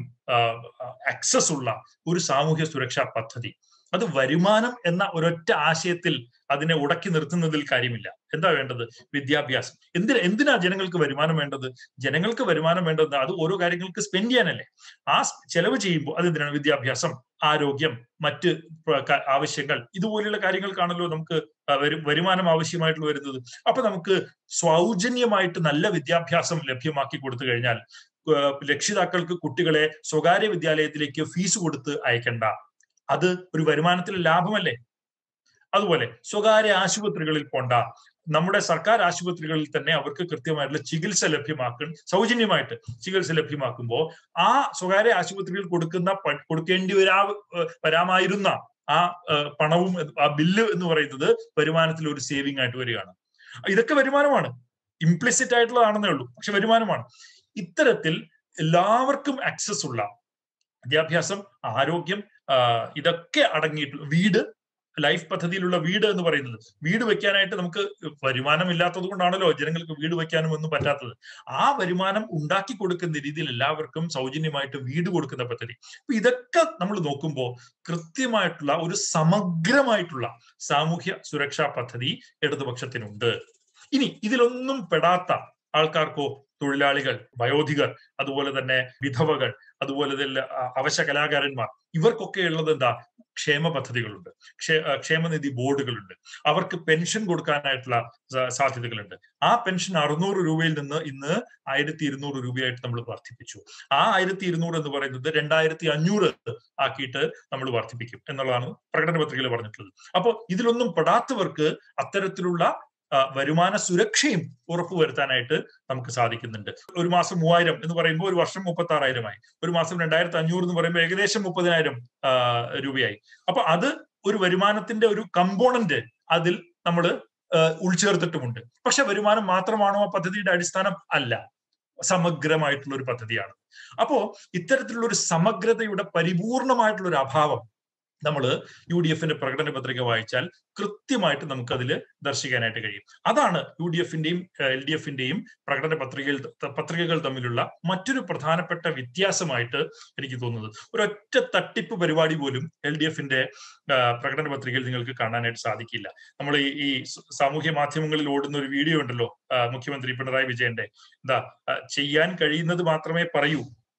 ആക്സസ് ഉള്ള ഒരു സാമൂഹ്യ സുരക്ഷാ പദ്ധതി അത് വരുമാനം എന്ന ഒരൊറ്റ ആശയത്തിൽ അതിനെ ഉടക്കി നിർത്തുന്നതിൽ കാര്യമില്ല എന്താ വേണ്ടത് വിദ്യാഭ്യാസം എന്തിനാ എന്തിനാ ജനങ്ങൾക്ക് വരുമാനം വേണ്ടത് ജനങ്ങൾക്ക് വരുമാനം വേണ്ടത് അത് ഓരോ കാര്യങ്ങൾക്ക് സ്പെൻഡ് ചെയ്യാനല്ലേ ആ ചെലവ് ചെയ്യുമ്പോൾ അതെന്തിനാണ് വിദ്യാഭ്യാസം ആരോഗ്യം മറ്റ് ആവശ്യങ്ങൾ ഇതുപോലെയുള്ള കാര്യങ്ങൾക്കാണല്ലോ നമുക്ക് വരുമാനം ആവശ്യമായിട്ടുള്ള വരുന്നത് അപ്പൊ നമുക്ക് സൗജന്യമായിട്ട് നല്ല വിദ്യാഭ്യാസം ലഭ്യമാക്കി കൊടുത്തു കഴിഞ്ഞാൽ രക്ഷിതാക്കൾക്ക് കുട്ടികളെ സ്വകാര്യ വിദ്യാലയത്തിലേക്ക് ഫീസ് കൊടുത്ത് അയക്കണ്ട അത് ഒരു വരുമാനത്തിലെ ലാഭമല്ലേ അതുപോലെ സ്വകാര്യ ആശുപത്രികളിൽ പോണ്ട നമ്മുടെ സർക്കാർ ആശുപത്രികളിൽ തന്നെ അവർക്ക് കൃത്യമായിട്ടുള്ള ചികിത്സ ലഭ്യമാക്കും സൗജന്യമായിട്ട് ചികിത്സ ലഭ്യമാക്കുമ്പോൾ ആ സ്വകാര്യ ആശുപത്രികളിൽ കൊടുക്കുന്ന കൊടുക്കേണ്ടി വരാ വരാമായിരുന്ന ആ പണവും ആ ബില്ല് എന്ന് പറയുന്നത് വരുമാനത്തിൽ ഒരു സേവിങ് ആയിട്ട് വരികയാണ് ഇതൊക്കെ വരുമാനമാണ് ഇംപ്ലിസിറ്റ് ആയിട്ടുള്ളതാണെന്നേ ഉള്ളൂ പക്ഷെ വരുമാനമാണ് ഇത്തരത്തിൽ എല്ലാവർക്കും ആക്സസ് ഉള്ള വിദ്യാഭ്യാസം ആരോഗ്യം ഇതൊക്കെ അടങ്ങിയിട്ടുള്ള വീട് ലൈഫ് പദ്ധതിയിലുള്ള വീട് എന്ന് പറയുന്നത് വീട് വെക്കാനായിട്ട് നമുക്ക് വരുമാനം ഇല്ലാത്തത് കൊണ്ടാണല്ലോ ജനങ്ങൾക്ക് വീട് വെക്കാനും ഒന്നും പറ്റാത്തത് ആ വരുമാനം ഉണ്ടാക്കി കൊടുക്കുന്ന രീതിയിൽ എല്ലാവർക്കും സൗജന്യമായിട്ട് വീട് കൊടുക്കുന്ന പദ്ധതി അപ്പൊ ഇതൊക്കെ നമ്മൾ നോക്കുമ്പോൾ കൃത്യമായിട്ടുള്ള ഒരു സമഗ്രമായിട്ടുള്ള സാമൂഹ്യ സുരക്ഷാ പദ്ധതി ഇടതുപക്ഷത്തിനുണ്ട് ഇനി ഇതിലൊന്നും പെടാത്ത ആൾക്കാർക്കോ തൊഴിലാളികൾ വയോധികർ അതുപോലെ തന്നെ വിധവകൾ അതുപോലെ തന്നെ അവശ കലാകാരന്മാർ ഇവർക്കൊക്കെ ഉള്ളത് എന്താ ക്ഷേമ പദ്ധതികളുണ്ട് ക്ഷേമനിധി ബോർഡുകളുണ്ട് അവർക്ക് പെൻഷൻ കൊടുക്കാനായിട്ടുള്ള സാധ്യതകളുണ്ട് ആ പെൻഷൻ അറുന്നൂറ് രൂപയിൽ നിന്ന് ഇന്ന് ആയിരത്തി ഇരുന്നൂറ് രൂപയായിട്ട് നമ്മൾ വർദ്ധിപ്പിച്ചു ആ ആയിരത്തി ഇരുന്നൂറ് എന്ന് പറയുന്നത് രണ്ടായിരത്തി അഞ്ഞൂറ് ആക്കിയിട്ട് നമ്മൾ വർദ്ധിപ്പിക്കും എന്നുള്ളതാണ് പ്രകടന പത്രികയിൽ പറഞ്ഞിട്ടുള്ളത് അപ്പോൾ ഇതിലൊന്നും പെടാത്തവർക്ക് അത്തരത്തിലുള്ള വരുമാന സുരക്ഷയും ഉറപ്പുവരുത്താനായിട്ട് നമുക്ക് സാധിക്കുന്നുണ്ട് ഒരു മാസം മൂവായിരം എന്ന് പറയുമ്പോൾ ഒരു വർഷം മുപ്പത്തി ആറായിരമായി ഒരു മാസം രണ്ടായിരത്തി അഞ്ഞൂറ് എന്ന് പറയുമ്പോൾ ഏകദേശം മുപ്പതിനായിരം രൂപയായി അപ്പൊ അത് ഒരു വരുമാനത്തിന്റെ ഒരു കമ്പോണന്റ് അതിൽ നമ്മൾ ഉൾച്ചേർത്തിട്ടുമുണ്ട് പക്ഷെ വരുമാനം മാത്രമാണോ ആ പദ്ധതിയുടെ അടിസ്ഥാനം അല്ല സമഗ്രമായിട്ടുള്ള ഒരു പദ്ധതിയാണ് അപ്പോ ഇത്തരത്തിലുള്ള ഒരു സമഗ്രതയുടെ പരിപൂർണമായിട്ടുള്ള ഒരു അഭാവം നമ്മൾ യു ഡി എഫിന്റെ പ്രകടന പത്രിക വായിച്ചാൽ കൃത്യമായിട്ട് നമുക്ക് അതിൽ ദർശിക്കാനായിട്ട് കഴിയും അതാണ് യു ഡി എഫിന്റെയും എൽ ഡി എഫിന്റെയും പ്രകടന പത്രികയിൽ പത്രികകൾ തമ്മിലുള്ള മറ്റൊരു പ്രധാനപ്പെട്ട വ്യത്യാസമായിട്ട് എനിക്ക് തോന്നുന്നത് ഒരൊറ്റ തട്ടിപ്പ് പരിപാടി പോലും എൽ ഡി എഫിന്റെ പ്രകടന പത്രികയിൽ നിങ്ങൾക്ക് കാണാനായിട്ട് സാധിക്കില്ല നമ്മൾ ഈ ഈ സാമൂഹ്യ മാധ്യമങ്ങളിൽ ഓടുന്ന ഒരു വീഡിയോ ഉണ്ടല്ലോ മുഖ്യമന്ത്രി പിണറായി വിജയന്റെ എന്താ ചെയ്യാൻ കഴിയുന്നത് മാത്രമേ പറയൂ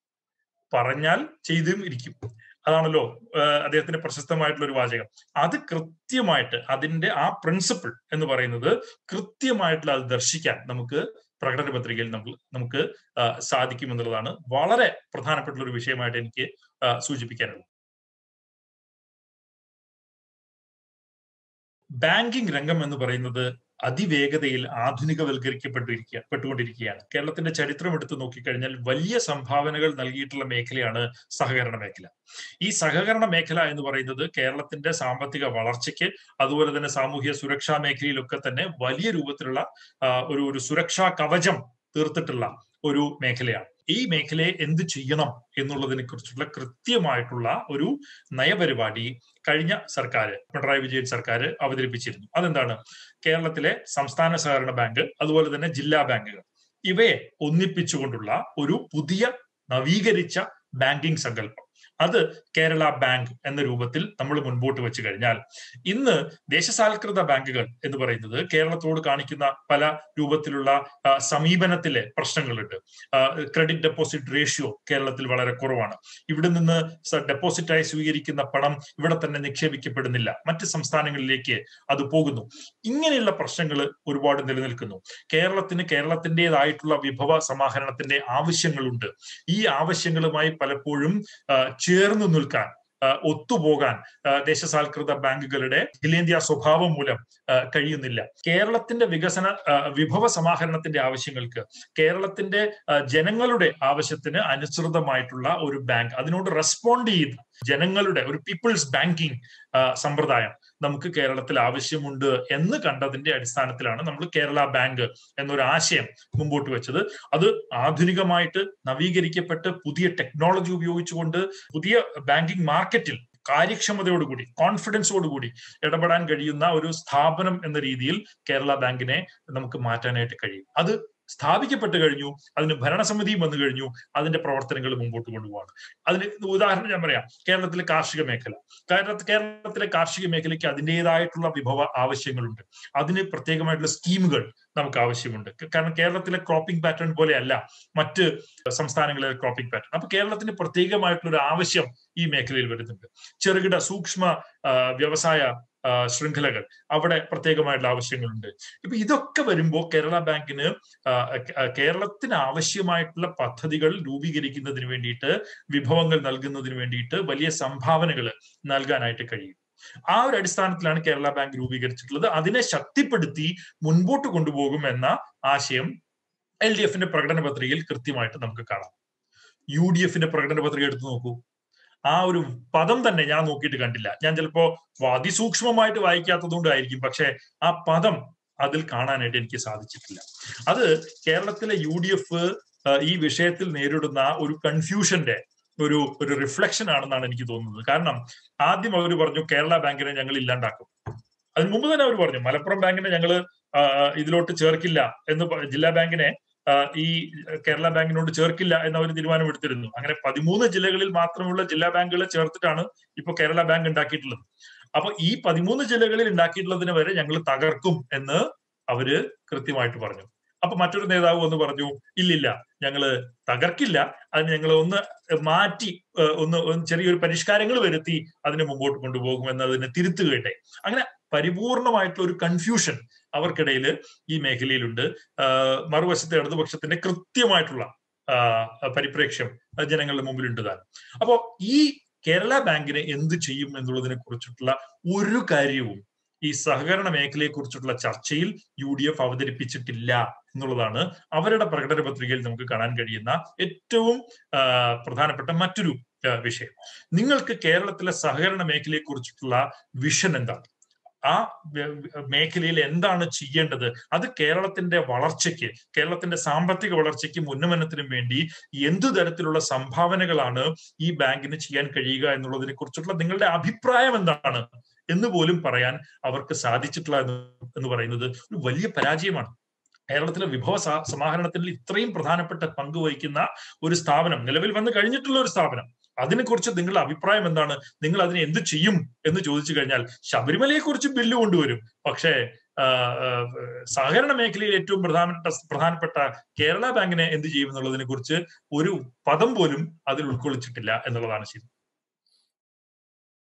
പറഞ്ഞാൽ ചെയ്തും ഇരിക്കും അതാണല്ലോ അദ്ദേഹത്തിന്റെ പ്രശസ്തമായിട്ടുള്ള ഒരു വാചകം അത് കൃത്യമായിട്ട് അതിന്റെ ആ പ്രിൻസിപ്പിൾ എന്ന് പറയുന്നത് കൃത്യമായിട്ടുള്ള അത് ദർശിക്കാൻ നമുക്ക് പ്രകടന പത്രികയിൽ നമുക്ക് നമുക്ക് സാധിക്കും എന്നുള്ളതാണ് വളരെ പ്രധാനപ്പെട്ട ഒരു വിഷയമായിട്ട് എനിക്ക് സൂചിപ്പിക്കാനുള്ളത് ബാങ്കിംഗ് രംഗം എന്ന് പറയുന്നത് അതിവേഗതയിൽ ആധുനികവൽക്കരിക്കപ്പെട്ടിരിക്കുക പെട്ടുകൊണ്ടിരിക്കുകയാണ് കേരളത്തിന്റെ ചരിത്രം എടുത്തു നോക്കിക്കഴിഞ്ഞാൽ വലിയ സംഭാവനകൾ നൽകിയിട്ടുള്ള മേഖലയാണ് സഹകരണ മേഖല ഈ സഹകരണ മേഖല എന്ന് പറയുന്നത് കേരളത്തിന്റെ സാമ്പത്തിക വളർച്ചയ്ക്ക് അതുപോലെ തന്നെ സാമൂഹ്യ സുരക്ഷാ മേഖലയിലൊക്കെ തന്നെ വലിയ രൂപത്തിലുള്ള ഒരു ഒരു സുരക്ഷാ കവചം തീർത്തിട്ടുള്ള ഒരു മേഖലയാണ് ഈ മേഖലയെ എന്ത് ചെയ്യണം എന്നുള്ളതിനെ കുറിച്ചുള്ള കൃത്യമായിട്ടുള്ള ഒരു നയപരിപാടി കഴിഞ്ഞ സർക്കാർ പിണറായി വിജയൻ സർക്കാർ അവതരിപ്പിച്ചിരുന്നു അതെന്താണ് കേരളത്തിലെ സംസ്ഥാന സഹകരണ ബാങ്ക് അതുപോലെ തന്നെ ജില്ലാ ബാങ്കുകൾ ഇവയെ ഒന്നിപ്പിച്ചുകൊണ്ടുള്ള ഒരു പുതിയ നവീകരിച്ച ബാങ്കിംഗ് സങ്കല്പം അത് കേരള ബാങ്ക് എന്ന രൂപത്തിൽ നമ്മൾ മുൻപോട്ട് വെച്ച് കഴിഞ്ഞാൽ ഇന്ന് ദേശസാൽകൃത ബാങ്കുകൾ എന്ന് പറയുന്നത് കേരളത്തോട് കാണിക്കുന്ന പല രൂപത്തിലുള്ള സമീപനത്തിലെ പ്രശ്നങ്ങളുണ്ട് ക്രെഡിറ്റ് ഡെപ്പോസിറ്റ് റേഷ്യോ കേരളത്തിൽ വളരെ കുറവാണ് ഇവിടെ നിന്ന് ഡെപ്പോസിറ്റായി സ്വീകരിക്കുന്ന പണം ഇവിടെ തന്നെ നിക്ഷേപിക്കപ്പെടുന്നില്ല മറ്റ് സംസ്ഥാനങ്ങളിലേക്ക് അത് പോകുന്നു ഇങ്ങനെയുള്ള പ്രശ്നങ്ങൾ ഒരുപാട് നിലനിൽക്കുന്നു കേരളത്തിന് കേരളത്തിൻ്റെതായിട്ടുള്ള വിഭവ സമാഹരണത്തിന്റെ ആവശ്യങ്ങളുണ്ട് ഈ ആവശ്യങ്ങളുമായി പലപ്പോഴും ചേർന്ന് നിൽക്കാൻ ഒത്തുപോകാൻ ദേശസാൽകൃത ബാങ്കുകളുടെ അഖിലേന്ത്യാ സ്വഭാവം മൂലം കഴിയുന്നില്ല കേരളത്തിന്റെ വികസന വിഭവ സമാഹരണത്തിന്റെ ആവശ്യങ്ങൾക്ക് കേരളത്തിന്റെ ജനങ്ങളുടെ ആവശ്യത്തിന് അനുസൃതമായിട്ടുള്ള ഒരു ബാങ്ക് അതിനോട് റെസ്പോണ്ട് ചെയ്ത് ജനങ്ങളുടെ ഒരു പീപ്പിൾസ് ബാങ്കിങ് സമ്പ്രദായം നമുക്ക് കേരളത്തിൽ ആവശ്യമുണ്ട് എന്ന് കണ്ടതിന്റെ അടിസ്ഥാനത്തിലാണ് നമ്മൾ കേരള ബാങ്ക് എന്നൊരു ആശയം മുമ്പോട്ട് വെച്ചത് അത് ആധുനികമായിട്ട് നവീകരിക്കപ്പെട്ട് പുതിയ ടെക്നോളജി ഉപയോഗിച്ചുകൊണ്ട് പുതിയ ബാങ്കിങ് മാർക്കറ്റിൽ കാര്യക്ഷമതയോടുകൂടി കോൺഫിഡൻസോടുകൂടി ഇടപെടാൻ കഴിയുന്ന ഒരു സ്ഥാപനം എന്ന രീതിയിൽ കേരള ബാങ്കിനെ നമുക്ക് മാറ്റാനായിട്ട് കഴിയും അത് സ്ഥാപിക്കപ്പെട്ട് കഴിഞ്ഞു അതിന് ഭരണസമിതിയും വന്നു കഴിഞ്ഞു അതിന്റെ പ്രവർത്തനങ്ങൾ മുമ്പോട്ട് കൊണ്ടുപോവാണ് അതിന് ഉദാഹരണം ഞാൻ പറയാം കേരളത്തിലെ കാർഷിക മേഖല കേരള കേരളത്തിലെ കാർഷിക മേഖലയ്ക്ക് അതിൻ്റെതായിട്ടുള്ള വിഭവ ആവശ്യങ്ങളുണ്ട് അതിന് പ്രത്യേകമായിട്ടുള്ള സ്കീമുകൾ നമുക്ക് ആവശ്യമുണ്ട് കാരണം കേരളത്തിലെ ക്രോപ്പിംഗ് പാറ്റേൺ പോലെയല്ല മറ്റ് സംസ്ഥാനങ്ങളിലെ ക്രോപ്പിംഗ് പാറ്റേൺ അപ്പൊ കേരളത്തിന് പ്രത്യേകമായിട്ടുള്ള ഒരു ആവശ്യം ഈ മേഖലയിൽ വരുന്നുണ്ട് ചെറുകിട സൂക്ഷ്മ വ്യവസായ ശൃംഖലകൾ അവിടെ പ്രത്യേകമായിട്ടുള്ള ആവശ്യങ്ങളുണ്ട് ഇപ്പൊ ഇതൊക്കെ വരുമ്പോൾ കേരള ബാങ്കിന് കേരളത്തിന് ആവശ്യമായിട്ടുള്ള പദ്ധതികൾ രൂപീകരിക്കുന്നതിന് വേണ്ടിയിട്ട് വിഭവങ്ങൾ നൽകുന്നതിന് വേണ്ടിയിട്ട് വലിയ സംഭാവനകൾ നൽകാനായിട്ട് കഴിയും ആ ഒരു അടിസ്ഥാനത്തിലാണ് കേരള ബാങ്ക് രൂപീകരിച്ചിട്ടുള്ളത് അതിനെ ശക്തിപ്പെടുത്തി മുൻപോട്ട് കൊണ്ടുപോകും എന്ന ആശയം എൽ ഡി എഫിന്റെ പ്രകടന പത്രികയിൽ കൃത്യമായിട്ട് നമുക്ക് കാണാം യു ഡി എഫിന്റെ പ്രകടന പത്രിക എടുത്തു നോക്കൂ ആ ഒരു പദം തന്നെ ഞാൻ നോക്കിയിട്ട് കണ്ടില്ല ഞാൻ ചിലപ്പോ അതിസൂക്ഷ്മമായിട്ട് വായിക്കാത്തത് കൊണ്ടായിരിക്കും പക്ഷെ ആ പദം അതിൽ കാണാനായിട്ട് എനിക്ക് സാധിച്ചിട്ടില്ല അത് കേരളത്തിലെ യു ഡി എഫ് ഈ വിഷയത്തിൽ നേരിടുന്ന ഒരു കൺഫ്യൂഷന്റെ ഒരു ഒരു റിഫ്ലക്ഷൻ ആണെന്നാണ് എനിക്ക് തോന്നുന്നത് കാരണം ആദ്യം അവർ പറഞ്ഞു കേരള ബാങ്കിനെ ഞങ്ങൾ ഇല്ലാണ്ടാക്കും അതിന് മുമ്പ് തന്നെ അവർ പറഞ്ഞു മലപ്പുറം ബാങ്കിനെ ഞങ്ങൾ ഇതിലോട്ട് ചേർക്കില്ല എന്ന് ജില്ലാ ബാങ്കിനെ ഈ കേരള ബാങ്കിനോട് ചേർക്കില്ല എന്ന ഒരു തീരുമാനം എടുത്തിരുന്നു അങ്ങനെ പതിമൂന്ന് ജില്ലകളിൽ മാത്രമുള്ള ജില്ലാ ബാങ്കുകളെ ചേർത്തിട്ടാണ് ഇപ്പൊ കേരള ബാങ്ക് ഉണ്ടാക്കിയിട്ടുള്ളത് അപ്പൊ ഈ പതിമൂന്ന് ജില്ലകളിൽ ഉണ്ടാക്കിയിട്ടുള്ളതിന് വരെ ഞങ്ങൾ തകർക്കും എന്ന് അവര് കൃത്യമായിട്ട് പറഞ്ഞു അപ്പൊ മറ്റൊരു നേതാവ് വന്ന് പറഞ്ഞു ഇല്ലില്ല ഞങ്ങള് തകർക്കില്ല അതിന് ഞങ്ങൾ ഒന്ന് മാറ്റി ഒന്ന് ചെറിയൊരു പരിഷ്കാരങ്ങൾ വരുത്തി അതിനെ മുമ്പോട്ട് കൊണ്ടുപോകും എന്നതിനെ തിരുത്തുകയുണ്ടായി അങ്ങനെ പരിപൂർണമായിട്ടുള്ള ഒരു കൺഫ്യൂഷൻ അവർക്കിടയിൽ ഈ മേഖലയിലുണ്ട് മറുവശത്തെ ഇടതുപക്ഷത്തിന്റെ കൃത്യമായിട്ടുള്ള പരിപ്രേക്ഷ്യം ജനങ്ങളുടെ മുമ്പിലുണ്ട് താൻ അപ്പോ ഈ കേരള ബാങ്കിനെ എന്ത് ചെയ്യും എന്നുള്ളതിനെ കുറിച്ചിട്ടുള്ള ഒരു കാര്യവും ഈ സഹകരണ മേഖലയെ കുറിച്ചിട്ടുള്ള ചർച്ചയിൽ യു ഡി എഫ് അവതരിപ്പിച്ചിട്ടില്ല എന്നുള്ളതാണ് അവരുടെ പ്രകടന പത്രികയിൽ നമുക്ക് കാണാൻ കഴിയുന്ന ഏറ്റവും പ്രധാനപ്പെട്ട മറ്റൊരു വിഷയം നിങ്ങൾക്ക് കേരളത്തിലെ സഹകരണ മേഖലയെ കുറിച്ചിട്ടുള്ള വിഷൻ എന്താണ് ആ മേഖലയിൽ എന്താണ് ചെയ്യേണ്ടത് അത് കേരളത്തിന്റെ വളർച്ചയ്ക്ക് കേരളത്തിന്റെ സാമ്പത്തിക വളർച്ചയ്ക്കും ഉന്നമനത്തിനും വേണ്ടി എന്തു തരത്തിലുള്ള സംഭാവനകളാണ് ഈ ബാങ്കിന് ചെയ്യാൻ കഴിയുക എന്നുള്ളതിനെ കുറിച്ചിട്ടുള്ള നിങ്ങളുടെ അഭിപ്രായം എന്താണ് എന്ന് പോലും പറയാൻ അവർക്ക് സാധിച്ചിട്ടില്ല എന്ന് പറയുന്നത് ഒരു വലിയ പരാജയമാണ് കേരളത്തിലെ വിഭവ സമാഹരണത്തിൽ ഇത്രയും പ്രധാനപ്പെട്ട പങ്ക് വഹിക്കുന്ന ഒരു സ്ഥാപനം നിലവിൽ വന്നു കഴിഞ്ഞിട്ടുള്ള ഒരു സ്ഥാപനം അതിനെക്കുറിച്ച് നിങ്ങളുടെ അഭിപ്രായം എന്താണ് നിങ്ങൾ അതിനെ എന്ത് ചെയ്യും എന്ന് ചോദിച്ചു കഴിഞ്ഞാൽ ശബരിമലയെ കുറിച്ച് ബില്ല് കൊണ്ടുവരും പക്ഷേ സഹകരണ മേഖലയിൽ ഏറ്റവും പ്രധാനപ്പെട്ട പ്രധാനപ്പെട്ട കേരള ബാങ്കിനെ എന്ത് ചെയ്യും എന്നുള്ളതിനെ കുറിച്ച് ഒരു പദം പോലും അതിൽ ഉൾക്കൊള്ളിച്ചിട്ടില്ല എന്നുള്ളതാണ് ശരി